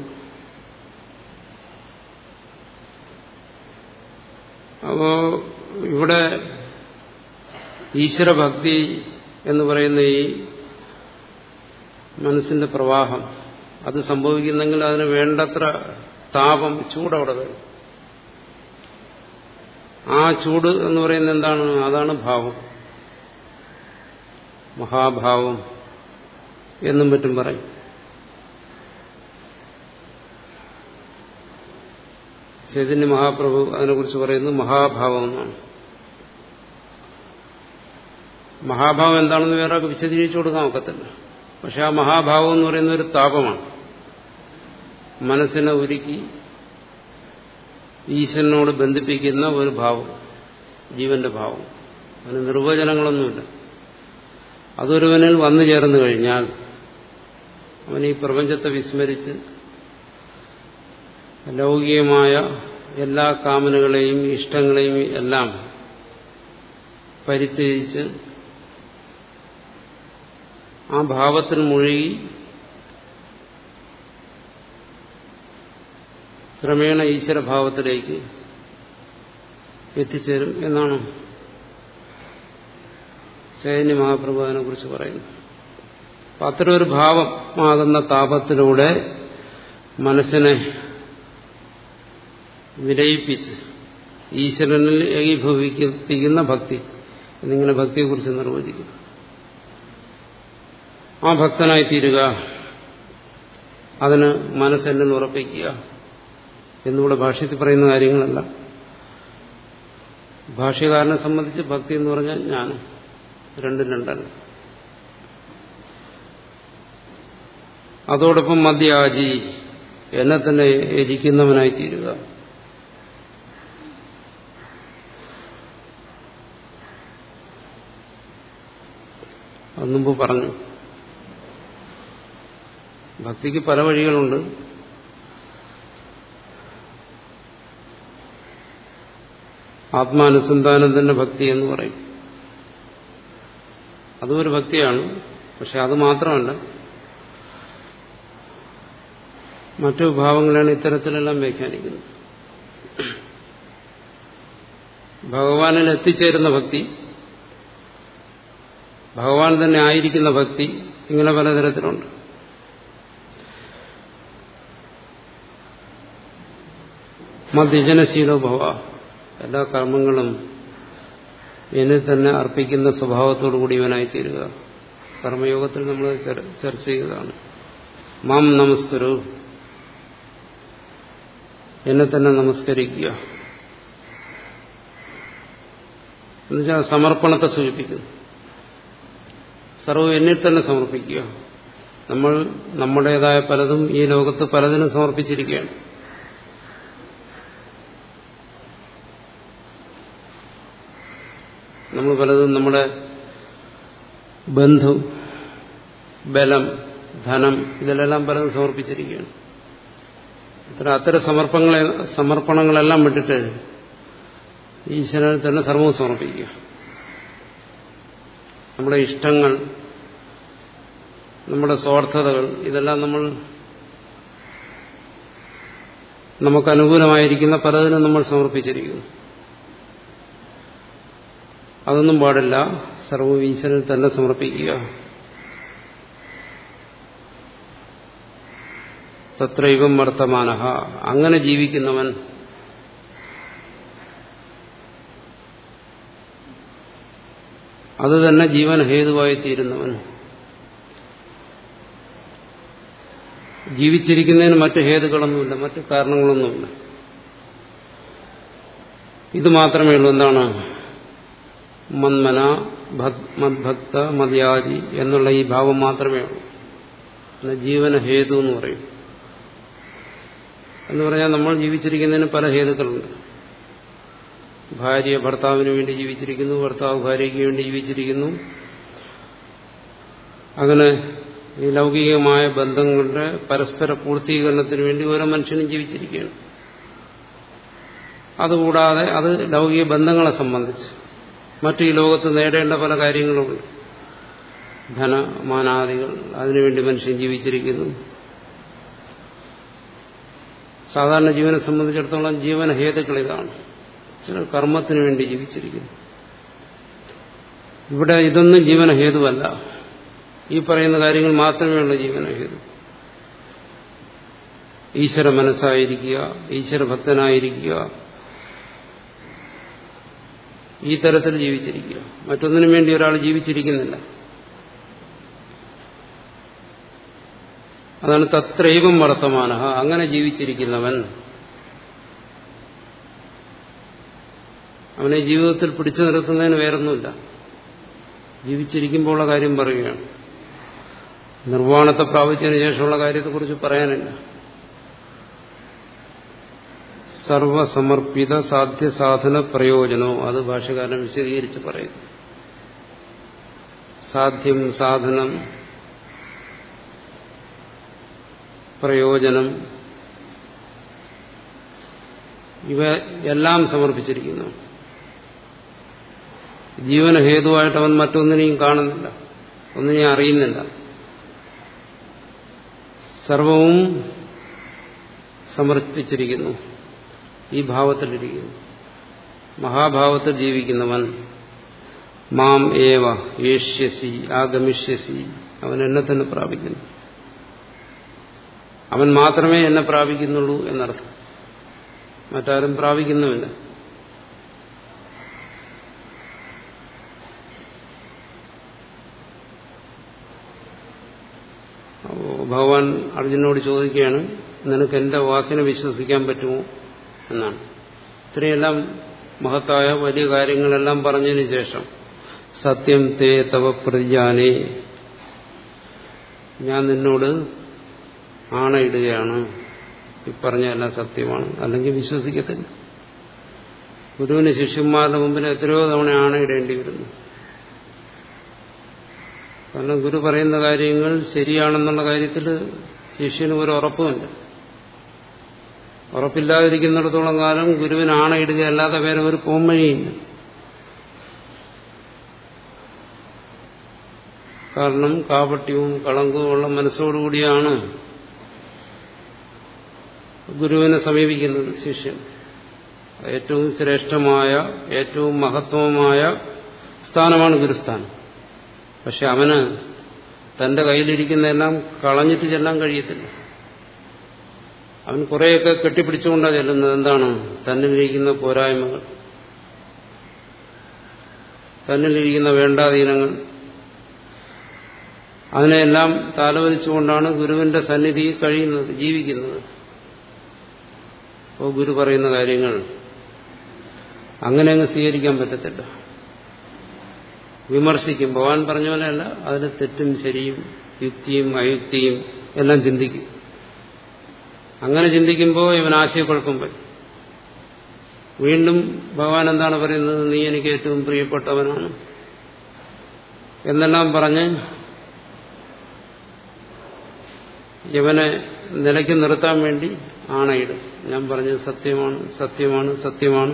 Speaker 1: അപ്പോ ഇവിടെ ഈശ്വരഭക്തി എന്ന് പറയുന്ന ഈ മനസ്സിന്റെ പ്രവാഹം അത് സംഭവിക്കുന്നെങ്കിൽ അതിന് വേണ്ടത്ര താപം ചൂടവിടെ വേണം ആ ചൂട് എന്ന് പറയുന്നത് എന്താണ് അതാണ് ഭാവം മഹാഭാവം എന്നും മറ്റും പറയും ചൈതന്യ മഹാപ്രഭു അതിനെക്കുറിച്ച് പറയുന്നത് മഹാഭാവം എന്നാണ് മഹാഭാവം എന്താണെന്ന് വേറെ വിശദീകരിച്ചു കൊടുക്കാൻ ഒക്കത്തില്ല പക്ഷെ ആ മഹാഭാവം എന്ന് പറയുന്ന ഒരു താപമാണ് മനസ്സിനെ ഒരുക്കി ഈശ്വരനോട് ബന്ധിപ്പിക്കുന്ന ഒരു ഭാവം ജീവന്റെ ഭാവം അതിന് നിർവചനങ്ങളൊന്നുമില്ല അതൊരുവനിൽ വന്നു ചേർന്ന് കഴിഞ്ഞാൽ അവൻ ഈ പ്രപഞ്ചത്തെ വിസ്മരിച്ച് ലൗകികമായ എല്ലാ കാമനകളെയും ഇഷ്ടങ്ങളെയും എല്ലാം പരിത്യജിച്ച് ആ ഭാവത്തിൽ മുഴുകി ക്രമേണ ഈശ്വരഭാവത്തിലേക്ക് എത്തിച്ചേരും എന്നാണ് ചൈതന്യ മഹാപ്രഭു അതിനെ കുറിച്ച് പറയുന്നത് അപ്പം അത്തരം ഒരു ഭാവമാകുന്ന താപത്തിലൂടെ മനസ്സിനെ വിലയിപ്പിച്ച് ഈശ്വരനിൽ ഏകീഭവിക്കുന്ന ഭക്തി എന്നിങ്ങനെ ഭക്തിയെക്കുറിച്ച് നിർവചിക്കും ആ ഭക്തനായി തീരുക അതിന് മനസ്സെന്നിൽ ഉറപ്പിക്കുക എന്നിവിടെ ഭാഷ്യത്തിൽ പറയുന്ന കാര്യങ്ങളല്ല ഭാഷ്യകാരനെ സംബന്ധിച്ച് ഭക്തി എന്ന് പറഞ്ഞാൽ ജ്ഞാനം രണ്ടും രണ്ടല്ല അതോടൊപ്പം മദ്യാജി എന്നെ തന്നെ യജിക്കുന്നവനായി തീരുക അത് മുമ്പ് പറഞ്ഞു ഭക്തിക്ക് പല വഴികളുണ്ട് ആത്മാനുസന്ധാനം തന്നെ ഭക്തി എന്ന് പറയും അതും ഒരു ഭക്തിയാണ് പക്ഷെ അത് മാത്രമല്ല മറ്റു വിഭാവങ്ങളാണ് ഇത്തരത്തിലെല്ലാം വ്യാഖ്യാനിക്കുന്നത് ഭഗവാനിൽ എത്തിച്ചേരുന്ന ഭക്തി ഭഗവാൻ തന്നെ ആയിരിക്കുന്ന ഭക്തി ഇങ്ങനെ പലതരത്തിലുണ്ട് മദ്യജനശീലോ ഭവ എല്ലാ കർമ്മങ്ങളും എന്നെ തന്നെ അർപ്പിക്കുന്ന സ്വഭാവത്തോടു കൂടി ഇവനായിത്തീരുക കർമ്മയോഗത്തിൽ നമ്മൾ ചർച്ച ചെയ്തതാണ് മാം നമസ്കരു എന്നെ തന്നെ നമസ്കരിക്കുക എന്നുവെച്ചാൽ സമർപ്പണത്തെ സൂചിപ്പിക്കുന്നു സർവ്വം എന്നിൽ തന്നെ സമർപ്പിക്കുക നമ്മൾ നമ്മുടേതായ പലതും ഈ ലോകത്ത് പലതിനും സമർപ്പിച്ചിരിക്കുകയാണ് നമ്മൾ പലതും നമ്മുടെ ബന്ധു ബലം ധനം ഇതിലെല്ലാം പലതും സമർപ്പിച്ചിരിക്കുകയാണ് ഇത്ര അത്തരം സമർപ്പങ്ങളെ സമർപ്പണങ്ങളെല്ലാം വിട്ടിട്ട് ഈശ്വരന് തന്നെ സർവവും സമർപ്പിക്കുക നമ്മുടെ ഇഷ്ടങ്ങൾ നമ്മുടെ സ്വാർത്ഥതകൾ ഇതെല്ലാം നമ്മൾ നമുക്ക് അനുകൂലമായിരിക്കുന്ന പലതിനും നമ്മൾ സമർപ്പിച്ചിരിക്കുന്നു അതൊന്നും പാടില്ല സർവ്വ ഈശ്വരന് തന്നെ സമർപ്പിക്കുക തത്രൈവം വർത്തമാന അങ്ങനെ ജീവിക്കുന്നവൻ അത് തന്നെ ജീവൻ ഹേതുവായി തീരുന്നവൻ ജീവിച്ചിരിക്കുന്നതിന് മറ്റ് ഹേതുക്കളൊന്നുമില്ല മറ്റ് കാരണങ്ങളൊന്നുമില്ല ഇത് മാത്രമേ ഉള്ളൂ എന്താണ് മന്മന മദ്ഭക്ത മദ്യാജി എന്നുള്ള ഈ ഭാവം മാത്രമേ ഉള്ളൂ പിന്നെ ജീവന ഹേതു എന്ന് പറയും എന്ന് പറഞ്ഞാൽ നമ്മൾ ജീവിച്ചിരിക്കുന്നതിന് പല ഹേതുക്കളുണ്ട് ഭാര്യ ഭർത്താവിന് വേണ്ടി ജീവിച്ചിരിക്കുന്നു ഭർത്താവ് ഭാര്യയ്ക്ക് വേണ്ടി ജീവിച്ചിരിക്കുന്നു അങ്ങനെ ഈ ലൗകികമായ ബന്ധങ്ങളുടെ പരസ്പര പൂർത്തീകരണത്തിന് വേണ്ടി ഓരോ മനുഷ്യനും ജീവിച്ചിരിക്കുകയാണ് അതുകൂടാതെ അത് ലൗകിക ബന്ധങ്ങളെ സംബന്ധിച്ച് മറ്റു ഈ ലോകത്ത് നേടേണ്ട പല കാര്യങ്ങളുമുണ്ട് ധനമാനാദികൾ അതിനുവേണ്ടി മനുഷ്യൻ ജീവിച്ചിരിക്കുന്നു സാധാരണ ജീവനെ സംബന്ധിച്ചിടത്തോളം ജീവന ഹേതുക്കൾ ഇതാണ് ചിലർ കർമ്മത്തിന് വേണ്ടി ജീവിച്ചിരിക്കുന്നു ഇവിടെ ഇതൊന്നും ജീവന ഹേതുവല്ല ഈ പറയുന്ന കാര്യങ്ങൾ മാത്രമേ ഉള്ളൂ ജീവന ഹേതു ഈശ്വര മനസ്സായിരിക്കുക ഈശ്വര ഭക്തനായിരിക്കുക ഈ തരത്തിൽ ജീവിച്ചിരിക്കുക മറ്റൊന്നിനും വേണ്ടി ഒരാൾ ജീവിച്ചിരിക്കുന്നില്ല അതാണ് തത്രൈവം വർത്തമാന അങ്ങനെ ജീവിച്ചിരിക്കുന്നവൻ അവനെ ജീവിതത്തിൽ പിടിച്ചു നിർത്തുന്നതിന് വേറൊന്നുമില്ല ജീവിച്ചിരിക്കുമ്പോഴുള്ള കാര്യം പറയുകയാണ് നിർവ്വാണത്തെ പ്രാപിച്ചതിന് ശേഷമുള്ള കാര്യത്തെക്കുറിച്ച് പറയാനില്ല സർവസമർപ്പിത സാധ്യ സാധന പ്രയോജനവും അത് ഭാഷകാരൻ വിശദീകരിച്ച് പറയുന്നു സാധ്യം സാധനം പ്രയോജനം ഇവ എല്ലാം സമർപ്പിച്ചിരിക്കുന്നു ജീവന ഹേതുവായിട്ട് അവൻ മറ്റൊന്നിനെയും കാണുന്നില്ല ഒന്നിനെയും അറിയുന്നില്ല സർവവും സമർപ്പിച്ചിരിക്കുന്നു ഈ ഭാവത്തിലിരിക്കുന്നു മഹാഭാവത്തിൽ ജീവിക്കുന്നവൻ മാം ഏവ ഏഷ്യസി ആഗമിഷ്യസി അവൻ എന്നെ തന്നെ പ്രാപിക്കുന്നു അവൻ മാത്രമേ എന്നെ പ്രാപിക്കുന്നുള്ളൂ എന്നർത്ഥം മറ്റാരും പ്രാപിക്കുന്നുമില്ല ഭഗവാൻ അർജുനോട് ചോദിക്കുകയാണ് നിനക്ക് എന്റെ വാക്കിനെ വിശ്വസിക്കാൻ പറ്റുമോ എന്നാണ് ഇത്രയെല്ലാം മഹത്തായ വലിയ കാര്യങ്ങളെല്ലാം പറഞ്ഞതിന് ശേഷം സത്യം തേ തവ പ്രതിജാനേ ഞാൻ നിന്നോട് ആണയിടുകയാണ് ഈ പറഞ്ഞതെല്ലാം സത്യമാണ് അല്ലെങ്കിൽ വിശ്വസിക്കത്തില്ല ഗുരുവിന് ശിഷ്യന്മാരുടെ മുമ്പിൽ എത്രയോ തവണ ആണയിടേണ്ടി വരുന്നു കാരണം ഗുരു പറയുന്ന കാര്യങ്ങൾ ശരിയാണെന്നുള്ള കാര്യത്തിൽ ശിഷ്യന് ഒരു ഉറപ്പുമില്ല ഉറപ്പില്ലാതിരിക്കുന്നിടത്തോളം കാലം ഗുരുവിന് ആണയിടുക അല്ലാതെ വേറെ ഒരു പോംവഴിയില്ല കാരണം കാപട്യവും കളങ്കവും ഉള്ള മനസ്സോടുകൂടിയാണ് ഗുരുവിനെ സമീപിക്കുന്നത് ശിഷ്യൻ ഏറ്റവും ശ്രേഷ്ഠമായ ഏറ്റവും മഹത്വമായ സ്ഥാനമാണ് ഗുരുസ്ഥാനം പക്ഷെ അവന് തന്റെ കയ്യിലിരിക്കുന്നതെല്ലാം കളഞ്ഞിട്ട് ചെല്ലാൻ കഴിയത്തില്ല അവൻ കുറേയൊക്കെ കെട്ടിപ്പിടിച്ചുകൊണ്ടാണ് ചെല്ലുന്നത് എന്താണ് തന്നിലിരിക്കുന്ന പോരായ്മകൾ തന്നിലിരിക്കുന്ന വേണ്ടാധീനങ്ങൾ അതിനെല്ലാം താലവലിച്ചുകൊണ്ടാണ് ഗുരുവിന്റെ സന്നിധിയിൽ കഴിയുന്നത് ജീവിക്കുന്നത് അപ്പോൾ ഗുരു പറയുന്ന കാര്യങ്ങൾ അങ്ങനെ അങ്ങ് സ്വീകരിക്കാൻ പറ്റത്തില്ല വിമർശിക്കും ഭഗവാൻ പറഞ്ഞ പോലെയല്ല അതിൽ തെറ്റും ശരിയും യുക്തിയും അയുക്തിയും എല്ലാം ചിന്തിക്കും അങ്ങനെ ചിന്തിക്കുമ്പോൾ ഇവൻ ആശയക്കുഴപ്പം വരും വീണ്ടും ഭഗവാൻ എന്താണ് പറയുന്നത് നീ എനിക്ക് ഏറ്റവും പ്രിയപ്പെട്ടവനാണ് എന്നെല്ലാം പറഞ്ഞ് ഇവനെ നിലയ്ക്ക് നിർത്താൻ വേണ്ടി ആണയിടും ഞാൻ പറഞ്ഞത് സത്യമാണ് സത്യമാണ് സത്യമാണ്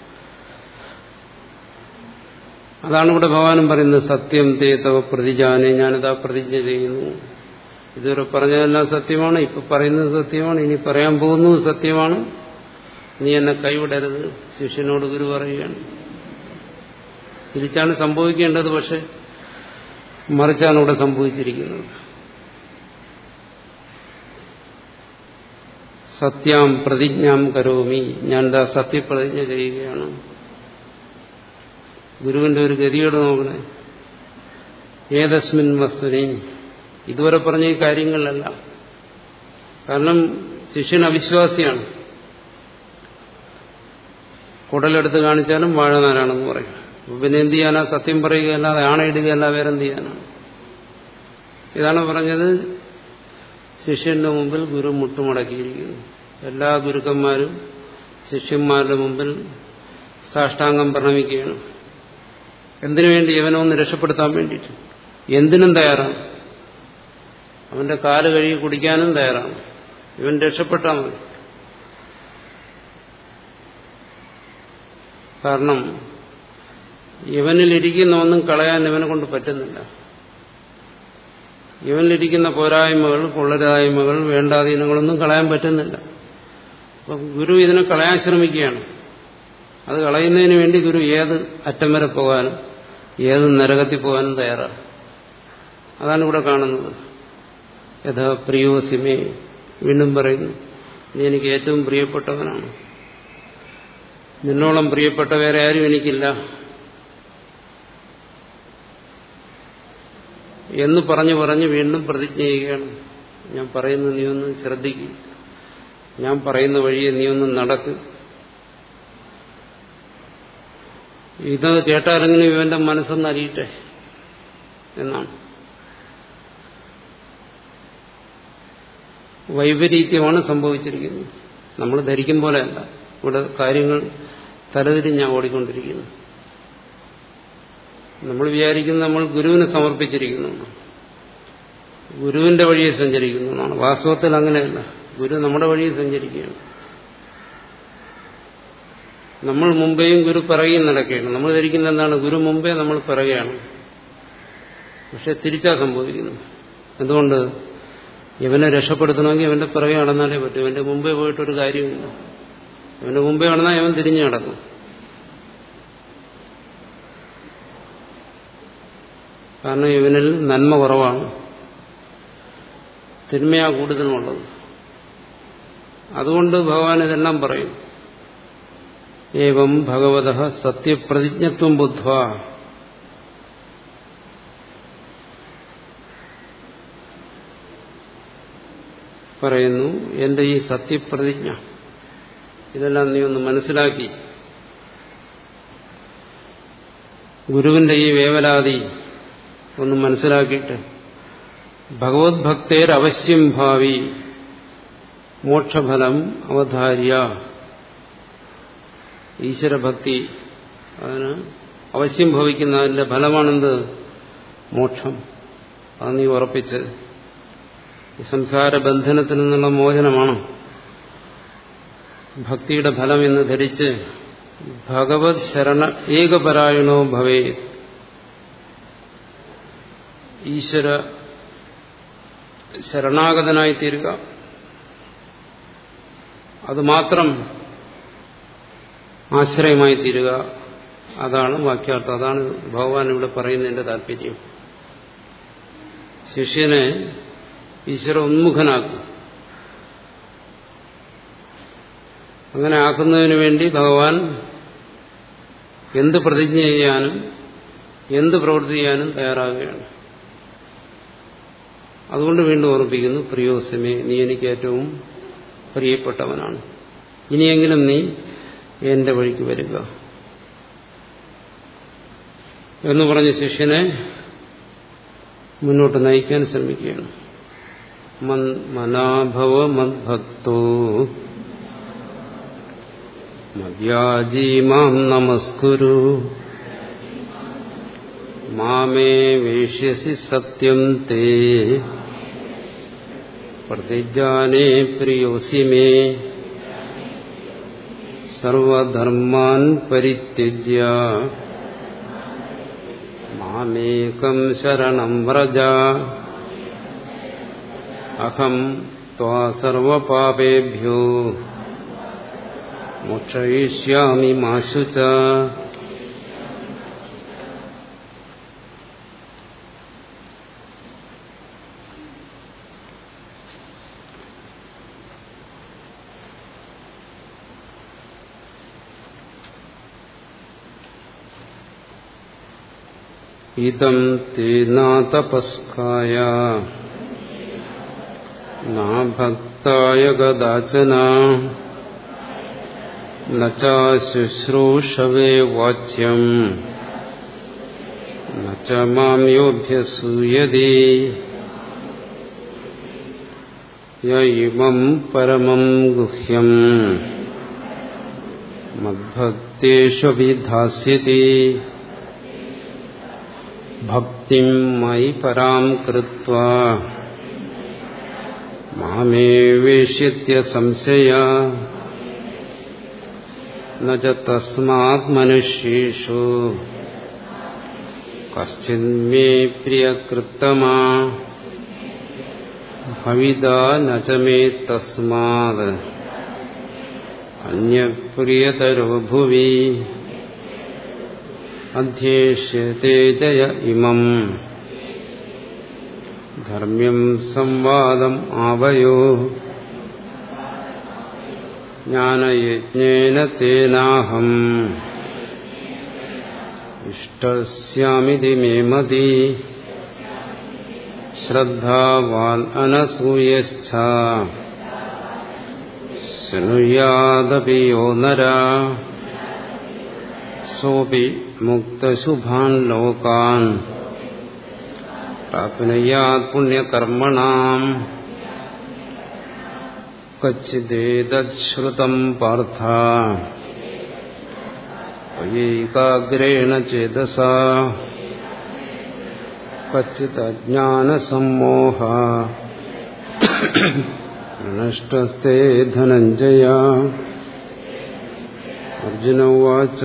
Speaker 1: അതാണ് ഇവിടെ ഭഗവാനും പറയുന്നത് സത്യം തേ തവ പ്രതിജാനെ ഞാനിതാ പ്രതിജ്ഞ ചെയ്യുന്നു ഇതുവരെ പറഞ്ഞതെല്ലാം സത്യമാണ് ഇപ്പൊ പറയുന്നത് സത്യമാണ് ഇനി പറയാൻ പോകുന്നത് സത്യമാണ് നീ എന്നെ കൈവിടരുത് ശിഷ്യനോട് ഗുരു പറയുകയാണ് തിരിച്ചാണ് സംഭവിക്കേണ്ടത് പക്ഷെ മറിച്ചാണ് ഇവിടെ സംഭവിച്ചിരിക്കുന്നത് സത്യാം പ്രതിജ്ഞാം കരോമി ഞാൻ എന്താ സത്യപ്രതിജ്ഞ ചെയ്യുകയാണ് ഗുരുവിന്റെ ഒരു ഗതിയോട് നോക്കണേ ഏതസ്മിൻ വസ്തുനി ഇതുവരെ പറഞ്ഞ ഈ കാര്യങ്ങളിലല്ല കാരണം ശിഷ്യൻ അവിശ്വാസിയാണ് കുടലെടുത്ത് കാണിച്ചാലും വാഴനാരാണെന്ന് പറയും പിന്നെ എന്ത് ചെയ്യാനാ സത്യം പറയുകയല്ലാതെ ആണയിടുകയല്ല വേറെന്ത് ചെയ്യാനാണ് ഇതാണ് പറഞ്ഞത് ശിഷ്യന്റെ മുമ്പിൽ ഗുരു മുട്ടുമടക്കിയിരിക്കുന്നു എല്ലാ ഗുരുക്കന്മാരും ശിഷ്യന്മാരുടെ മുമ്പിൽ സാഷ്ടാംഗം പ്രണമിക്കുകയാണ് എന്തിനു വേണ്ടി ഇവനെ ഒന്ന് രക്ഷപ്പെടുത്താൻ വേണ്ടിയിട്ട് എന്തിനും തയ്യാറാണ് അവന്റെ കാല് കഴുകി കുടിക്കാനും തയ്യാറാണ് ഇവൻ രക്ഷപ്പെട്ടാൽ മതി കാരണം ഇവനിലിരിക്കുന്ന ഒന്നും കളയാൻ ഇവനെ കൊണ്ട് പറ്റുന്നില്ല ഇവനിലിരിക്കുന്ന പോരായ്മകൾ കൊള്ളരായ്മകൾ വേണ്ടാധീനങ്ങളൊന്നും കളയാൻ പറ്റുന്നില്ല അപ്പം ഗുരു ഇതിനെ കളയാൻ ശ്രമിക്കുകയാണ് അത് കളയുന്നതിന് വേണ്ടി ഗുരു ഏത് അറ്റം വരെ പോകാനും ഏത് നരകത്തിൽ പോകാനും തയ്യാറാണ് അതാണ് ഇവിടെ കാണുന്നത് യഥാ പ്രിയോസിമേ വീണ്ടും പറയുന്നു നീ എനിക്ക് ഏറ്റവും പ്രിയപ്പെട്ടവനാണ് നിന്നോളം പ്രിയപ്പെട്ട വേറെ ആരും എനിക്കില്ല എന്ന് പറഞ്ഞു പറഞ്ഞ് വീണ്ടും പ്രതിജ്ഞ ചെയ്യുകയാണ് ഞാൻ പറയുന്നത് നീ ഒന്ന് ശ്രദ്ധിക്കും ഞാൻ പറയുന്ന വഴിയെ നീ ഒന്ന് നടക്ക് ഇത് കേട്ടാലെങ്കിലും ഇവന്റെ മനസ്സൊന്ന് അറിയട്ടെ എന്നാണ് വൈപരീത്യമാണ് സംഭവിച്ചിരിക്കുന്നത് നമ്മൾ ധരിക്കും പോലെയല്ല ഇവിടെ കാര്യങ്ങൾ തലതിരിഞ്ഞാ ഓടിക്കൊണ്ടിരിക്കുന്നു നമ്മൾ വിചാരിക്കുന്ന നമ്മൾ ഗുരുവിനെ സമർപ്പിച്ചിരിക്കുന്നു ഗുരുവിന്റെ വഴിയെ സഞ്ചരിക്കുന്നു എന്നാണ് വാസ്തവത്തിൽ അങ്ങനെയല്ല ഗുരു നമ്മുടെ വഴിയെ സഞ്ചരിക്കുകയാണ് നമ്മൾ മുമ്പേയും ഗുരു പിറകെയും നടക്കുകയാണ് നമ്മൾ ധരിക്കുന്ന എന്താണ് ഗുരു മുമ്പേ നമ്മൾ പിറകെയാണ് പക്ഷെ തിരിച്ചാ സംഭവിക്കുന്നു എന്തുകൊണ്ട് ഇവനെ രക്ഷപ്പെടുത്തണമെങ്കിൽ ഇവന്റെ പിറകെ നടന്നാലേ പറ്റൂ ഇവന്റെ മുമ്പേ പോയിട്ടൊരു കാര്യമില്ല ഇവന്റെ മുമ്പേ നടന്നാൽ ഇവൻ തിരിഞ്ഞു നടക്കും കാരണം ഇവനിൽ നന്മ കുറവാണ് തിന്മയാ കൂടുതലുമുള്ളത് അതുകൊണ്ട് ഭഗവാൻ ഇതെല്ലാം പറയും ഏവം ഭഗവത സത്യപ്രതിജ്ഞത്വം ബുദ്ധ്വ പറയുന്നു എന്റെ ഈ സത്യപ്രതിജ്ഞ ഇതെല്ലാം നീ ഒന്ന് മനസ്സിലാക്കി ഗുരുവിന്റെ ഈ വേവലാതി ഒന്ന് മനസ്സിലാക്കിയിട്ട് ഭഗവത് ഭക്തേർ അവശ്യം ഭാവി മോക്ഷഫലം അവധാര്യ ഈശ്വരഭക്തി അതിന് അവശ്യം ഭവിക്കുന്ന അതിന്റെ ഫലമാണെന്ത് മോക്ഷം അത് നീ ഉറപ്പിച്ച് സംസാര ബന്ധനത്തിൽ നിന്നുള്ള മോചനമാണ് ഭക്തിയുടെ ഫലം എന്ന് ധരിച്ച് ഭഗവത് ശരണ ഏകപരായണോ ഭവേ ഈശ്വര ശരണാഗതനായി തീരുക അത് മാത്രം ആശ്രയമായി തീരുക അതാണ് വാക്യാർത്ഥം അതാണ് ഭഗവാൻ ഇവിടെ പറയുന്നതിന്റെ താല്പര്യം ശിഷ്യനെ ഈശ്വര ഉന്മുഖനാക്കും അങ്ങനെ ആക്കുന്നതിന് വേണ്ടി ഭഗവാൻ എന്ത് പ്രതിജ്ഞ ചെയ്യാനും എന്ത് പ്രവൃത്തി ചെയ്യാനും തയ്യാറാകുകയാണ് അതുകൊണ്ട് വീണ്ടും ഓർമ്മിപ്പിക്കുന്നു പ്രിയോസമേ നീ എനിക്ക് ഏറ്റവും പ്രിയപ്പെട്ടവനാണ് ഇനിയെങ്കിലും നീ എന്റെ വഴിക്ക് വരിക എന്ന് പറഞ്ഞ ശിഷ്യനെ മുന്നോട്ട് നയിക്കാൻ ശ്രമിക്കുകയാണ് മനാഭവ മദ്ഭക്തോ മദ്യാജീമാം നമസ്കുരു മാമേ വേഷ്യസി സത്യം തേ പ്രതിജാനേ പ്രിയോസി മേ സർവധർമാൻ പരിത്യജ്യ മാമേകം ശരണം വ്രജ അഹം ത്വാ സർവപാപേഭ്യോ മോക്ഷയിഷ്യാമി മാശു ച ഇതം തേനാതപസ്കായ നാഭക്തായ കദാചന നശുശ്രൂഷവേ വാച്യം നച്ച മാമ്യോഭ്യസൂയതി യം പരമം ഗുഹ്യം മദ്ഭക്തേഷ്വഭിധാസ്യതി ഭക്തിം മയി പരാം കൃത്വാ മാമേ വേഷ്യത്യ സംശയ न च तस्मात् मनुष्येषु कश्चिन्मे प्रियकृत्तमा भविदा न च मे तस्मात् अन्यप्रियतरो भुवि अध्येष्यते जय इमम् धर्म्यम् संवादम् आवयो ज्ञानयज्ञेन तेनाहम् इष्टस्यामिति मे मति श्रद्धावान् अनसूयश्च शृणुयादपि यो नरा सोऽपि मुक्तशुभान् लोकान् प्राप्नुयात् पुण्यकर्मणाम् कच्चिदेतच्छ्रुतम् पार्थ त्वयैकाग्रेण चेतसा कच्चिदज्ञानसम्मोह नष्टस्ते धनञ्जय अर्जुन उवाच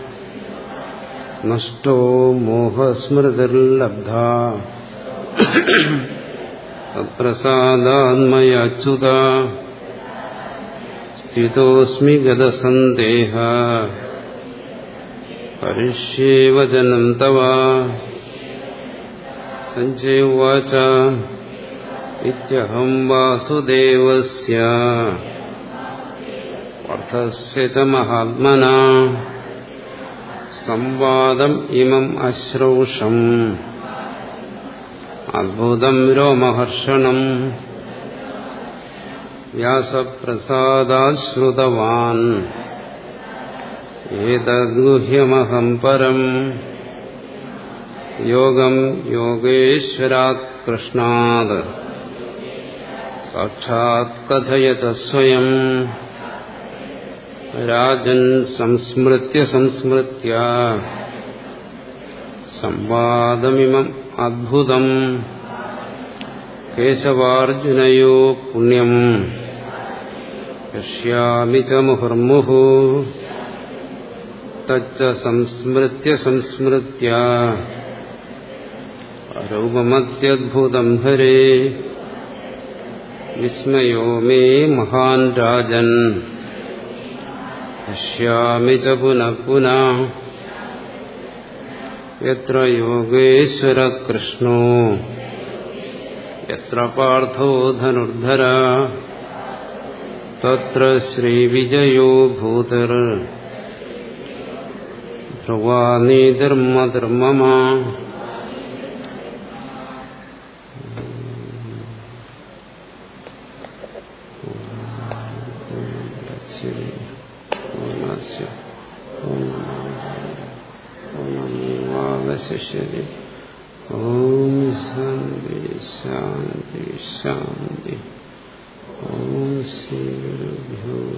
Speaker 1: नष्टो मोहस्मृतिर्लब्धा तत्प्रसादान्मयाच्युता स्थितोऽस्मि गदसन्देह करिष्ये वचनम् तव सञ्जय उवाच इत्यहम् वासुदेवस्य अर्थस्य च महात्मना संवादम् इमम् अश्रौषम् अद्भुतम् रोमहर्षणम् व्यासप्रसादाश्रुतवान् एतद्गुह्यमहम् परम् योगम् योगेश्वरात् कृष्णात् साक्षात् कथयत स्वयम् राजन् संस्मृत्य संस्मृत्य संवादमिमम् अद्भुतम् केशवार्जुनयो पुण्यम् पश्यामि च मुहुर्मुहुः तच्च संस्मृत्य संस्मृत्य रूपमत्यद्भुतम् हरे विस्मयो मे महान् राजन् पश्यामि च पुनः पुनः यत्र योगेश्वरकृष्णो यत्र पार्थो धनुर्धर तत्र श्रीविजयो भूतर् ध्रुवानीधर्मधर्ममा അവശിഷ്യതി ഓം ശാന്തി ശാന്തി ശാന്തി ഓം ശ്രീ ഗുരുഭ്യോ